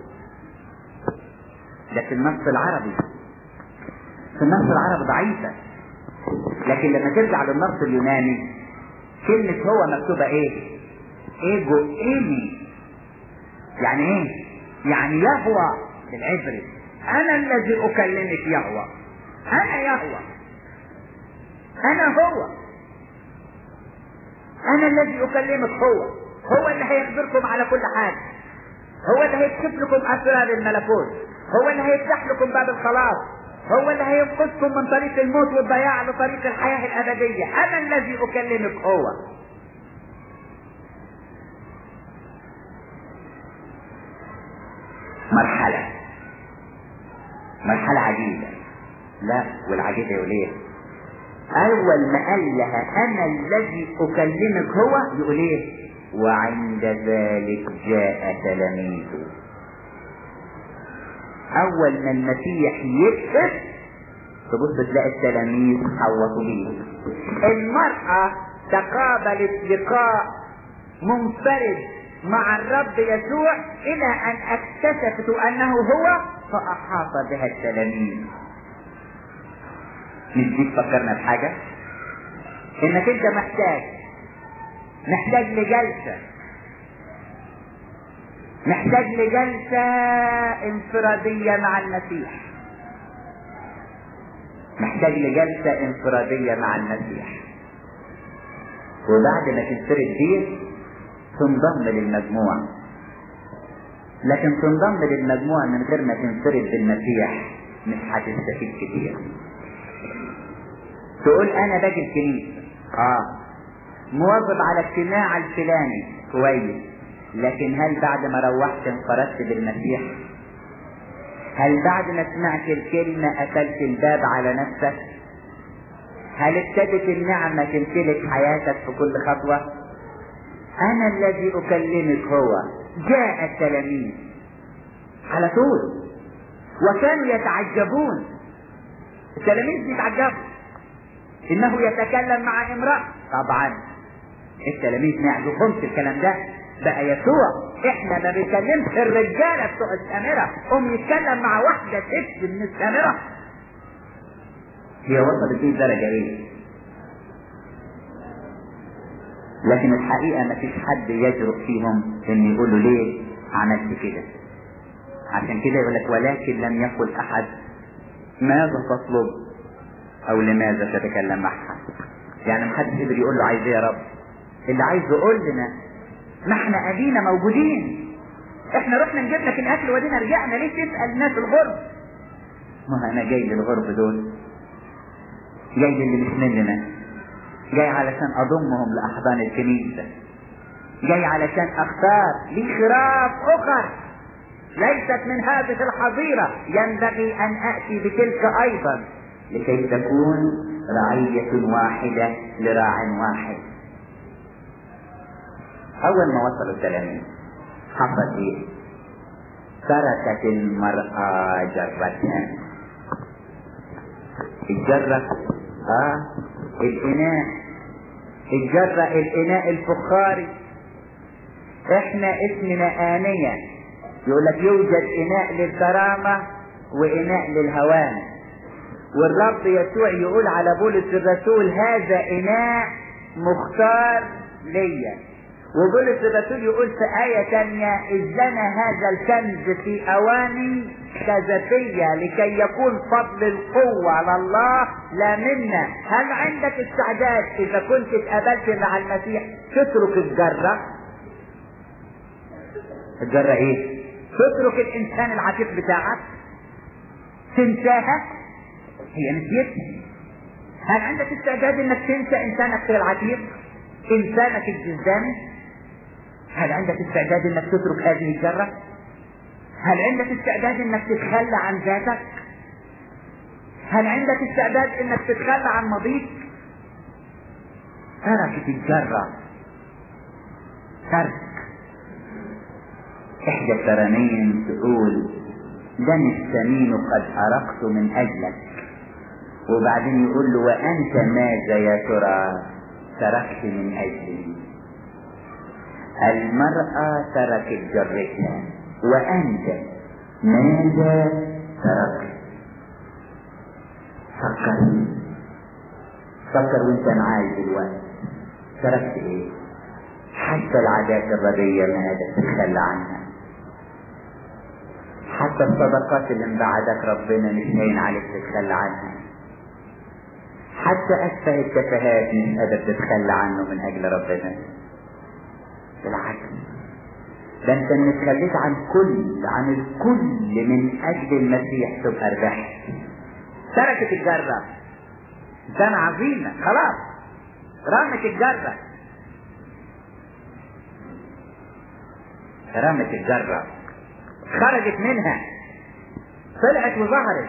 [SPEAKER 1] ده في النص العربي في النص العربي ضعيفة لكن لما ترجع للنص اليوناني كلمة هو مكتوبة ايه؟ ايجو ايمي يعني ايه؟ يعني يهوى بالعبري انا الذي اكلمك يهوى انا يهوى انا هو انا الذي اكلمك هو هو اللي هيخبركم على كل حاجة هو اللي هيكشف لكم اسرار الملكوت هو اللي هيفتح لكم باب الخلاص هو اللي هينقذكم من طريق الموت والضياع لطريق الحياة الأبدية أنا الذي أكلمك هو مرحلة مرحلة عجيبة لا والعجيبة يقول ايه أول ما قال لها أنا الذي أكلمك هو يقول ايه وعند ذلك جاء تلاميذه أول ما المسيح يكشف تبص تلاقي التلاميذ حوطوا بيه المرأة تقابلت لقاء منفرد مع الرب يسوع إلى أن اكتشفت أنه هو فأحاط بها التلاميذ مش دي تفكرنا بحاجة انك انت محتاج محتاج لجلسة محتاج لجلسة انفرادية مع المسيح محتاج لجلسة انفرادية مع المسيح وبعد ما تنفرد بيه تنضم للمجموع لكن تنضم للمجموع من غير ما تنفرد بالمسيح مش هتستفيد كتير تقول انا باجي الكنيسة اه مواظب على اجتماع الفلاني كويس لكن هل بعد ما روحت انفردت بالمسيح هل بعد ما سمعت الكلمة قفلت الباب على نفسك هل ابتدت النعمة تمتلك حياتك في كل خطوة انا الذي اكلمك هو جاء التلاميذ على طول وكانوا يتعجبون التلاميذ بيتعجبوا انه يتكلم مع امرأة طبعا التلاميذ ما يعجبهمش الكلام ده بقى يسوع احنا ما بنكلمش الرجاله بتوع السامره قوم يتكلم مع واحده ست من السامره هي وصلت دي درجه ايه لكن الحقيقه ما فيش حد يجرؤ فيهم ان يقول له ليه عملت كده عشان كده يقول لك ولكن لم يقل احد ماذا تطلب او لماذا تتكلم معها يعني محدش قدر يقول له عايز ايه يا رب اللي عايز يقول لنا ما احنا ادينا موجودين احنا رحنا نجيب لك الاكل ودينا رجعنا ليه تسال الناس الغرب ما انا جاي للغرب دول جاي للي مش مننا جاي علشان اضمهم لاحضان الكنيسه جاي علشان اختار لي خراف اخر ليست من هذه الحظيره ينبغي ان اتي بتلك ايضا لكي تكون رعيه واحده لراع واحد اول ما وصلوا التلاميذ حصل ايه تركت المرأة جرتها الجرة اه الاناء الجرة الاناء الفخاري احنا اسمنا آنية يقول لك يوجد اناء للكرامة واناء للهوان والرب يسوع يقول على بولس الرسول هذا اناء مختار ليا وبولس الرسول يقول في آية تانية إذ لنا هذا الكنز في أواني كذفية لكي يكون فضل القوة على الله لا منا هل عندك استعداد إذا كنت اتقابلت مع المسيح تترك الجرة الجرة إيه؟ تترك الإنسان العتيق بتاعك تنساها هي نسيتها هل عندك استعداد انك تنسى انسانك العتيق انسانك الجزداني هل عندك استعداد انك تترك هذه الجرة هل عندك استعداد انك تتخلى عن ذاتك هل عندك استعداد انك تتخلى عن ماضيك تركت الجرة ترك احدى الترانيم تقول دم السمين قد أرقت من أجلك وبعدين يقول له وأنت ماذا يا ترى تركت من أجلي المرأة تركت جرتها وأنت ماذا تركت فكر فكر وانت معاي دلوقتي تركت ايه حتى العادات الردية ما هذا تتخلى عنها حتى الصدقات اللي انبعدك ربنا مش هين عليك تتخلى عنها حتى أسفه التفاهات مش قادر تتخلى عنه من أجل ربنا بالعكس ده انت ان اتخليت عن كل عن الكل من اجل المسيح تبقى ربحت تركت الجرة سنة عظيمة خلاص رمت الجرة رمت الجرة خرجت منها طلعت وظهرت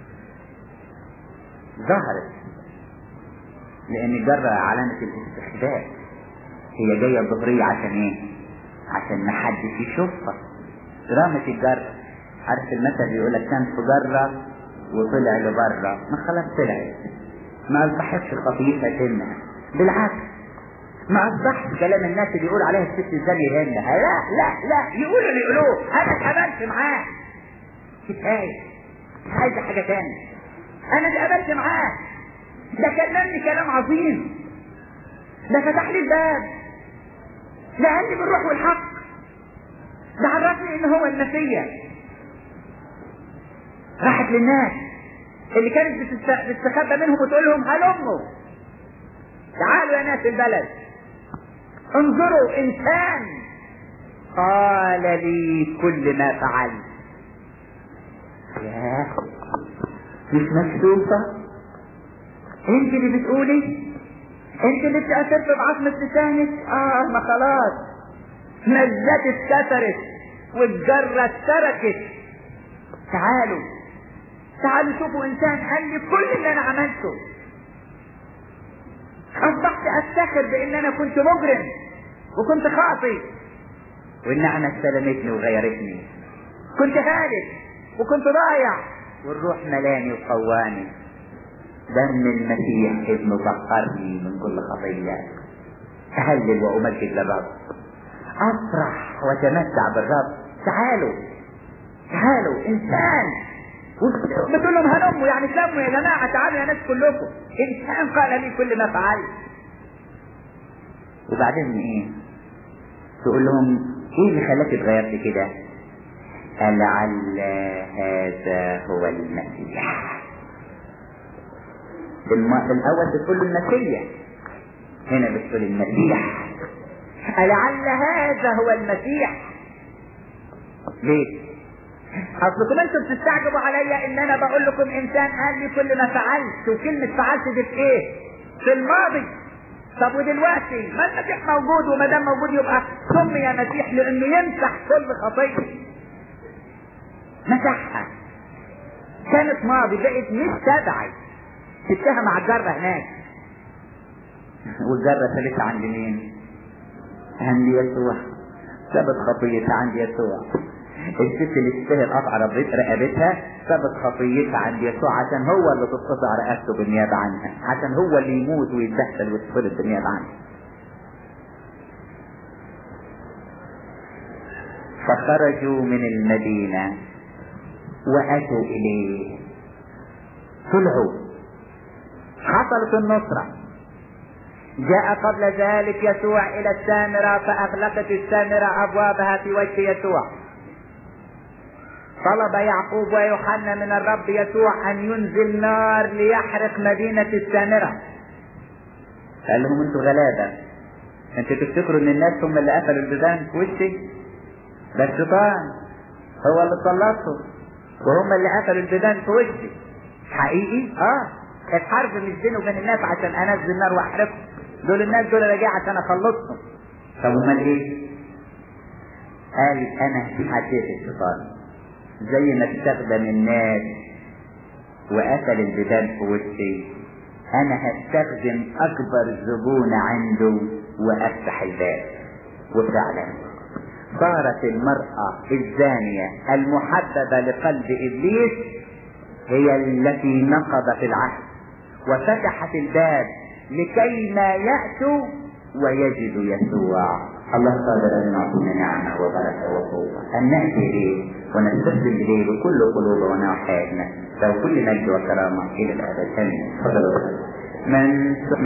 [SPEAKER 1] ظهرت لان الجرة علامة الاستخدام هي جاية الظهرية عشان ايه عشان محدش يشوفها رمت الجرة عارف المثل بيقول لك كان في جرة وطلع لبره ما خلاص طلعت ما اصبحتش خطيئة سنة بالعكس ما اصبحش كلام الناس اللي يقول عليها الست ازاي يهمها لا لا لا يقولوا اللي يقولوه انا اتقابلت معاه كفايه مش عايزه حاجه تاني انا اتقابلت معاه ده كلمني كلام عظيم ده فتح لي الباب ده قال لي بالروح والحق ده عرفني ان هو المسيح راحت للناس اللي كانت بتست- بتستخبى منهم وتقول لهم هلموا تعالوا يا ناس البلد انظروا انسان قال لي كل ما فعلت يا مش مكتوبة انت اللي بتقولي انت اللي اتأثرت بعظمة لسانك اه ما خلاص مزات اتكسرت والجرة اتركت تعالوا تعالوا شوفوا انسان قال لي كل اللي انا عملته اصبحت افتخر بان انا كنت مجرم وكنت خاطي والنعمة استلمتني وغيرتني كنت هالك وكنت ضايع والروح ملاني وقواني دم المسيح ابنه طهرني من كل خطية أهلل وأمجد للرب أفرح وأتمتع بالرب تعالوا تعالوا إنسان بتقول لهم هلموا يعني سموا يا جماعة تعالوا يا ناس كلكم إنسان قال لي كل ما فعلت وبعدين إيه تقول لهم إيه اللي خلاك اتغيرت كده لعل هذا هو المسيح الم... الأول بتقول له المسيح هنا بتقول المسيح لعل هذا هو المسيح ليه اصلكم انتم بتستعجبوا عليا ان انا بقول لكم انسان قال لي كل ما فعلت وكلمة فعلت دي في ايه في الماضي طب ودلوقتي ما المسيح موجود وما دام موجود يبقى سمي مسيح لانه يمسح كل خطيه مسحها كانت ماضي بقت مش تبعي سبتها مع الجرة هناك والجرة سابتها عند مين؟ عند يسوع سابت خطيتها عند يسوع الست اللي تستاهل قطع رقبتها سابت خطيتها عند يسوع عشان هو اللي تتقطع رقبته بالنيابة عنها عشان هو اللي يموت ويتبهدل ويتفرد بالنيابة عنها فخرجوا من المدينة وأتوا إليه طلعوا حصلت النصرة جاء قبل ذلك يسوع إلى السامرة فأغلقت السامرة أبوابها في وجه يسوع طلب يعقوب ويوحنا من الرب يسوع أن ينزل نار ليحرق مدينة السامرة قال لهم انتوا غلابة انتوا تفتكروا ان الناس هم اللي قفلوا البيبان في وشي ده الشيطان هو اللي سلطهم وهم اللي قفلوا البيبان في وشي حقيقي اه كانت حرب مش بيني وبين الناس عشان انزل نار واحرقهم دول الناس دول راجع عشان اخلصهم طب امال ايه قال انا حسيت الشيطان زي ما استخدم الناس وقفل البيبان في وشي انا هستخدم اكبر زبون عنده وافتح الباب وفعلا صارت المرأة الزانية المحببة لقلب ابليس هي التي نقضت العهد وفتحت الباب لكي ما يأتوا ويجدوا يسوع الله قادر ان يعطينا نعمه وبركه وقوه ان ناتي اليه ونستسلم اليه بكل قلوبنا وحياتنا لو كل مجد وكرامه الى الابد امين من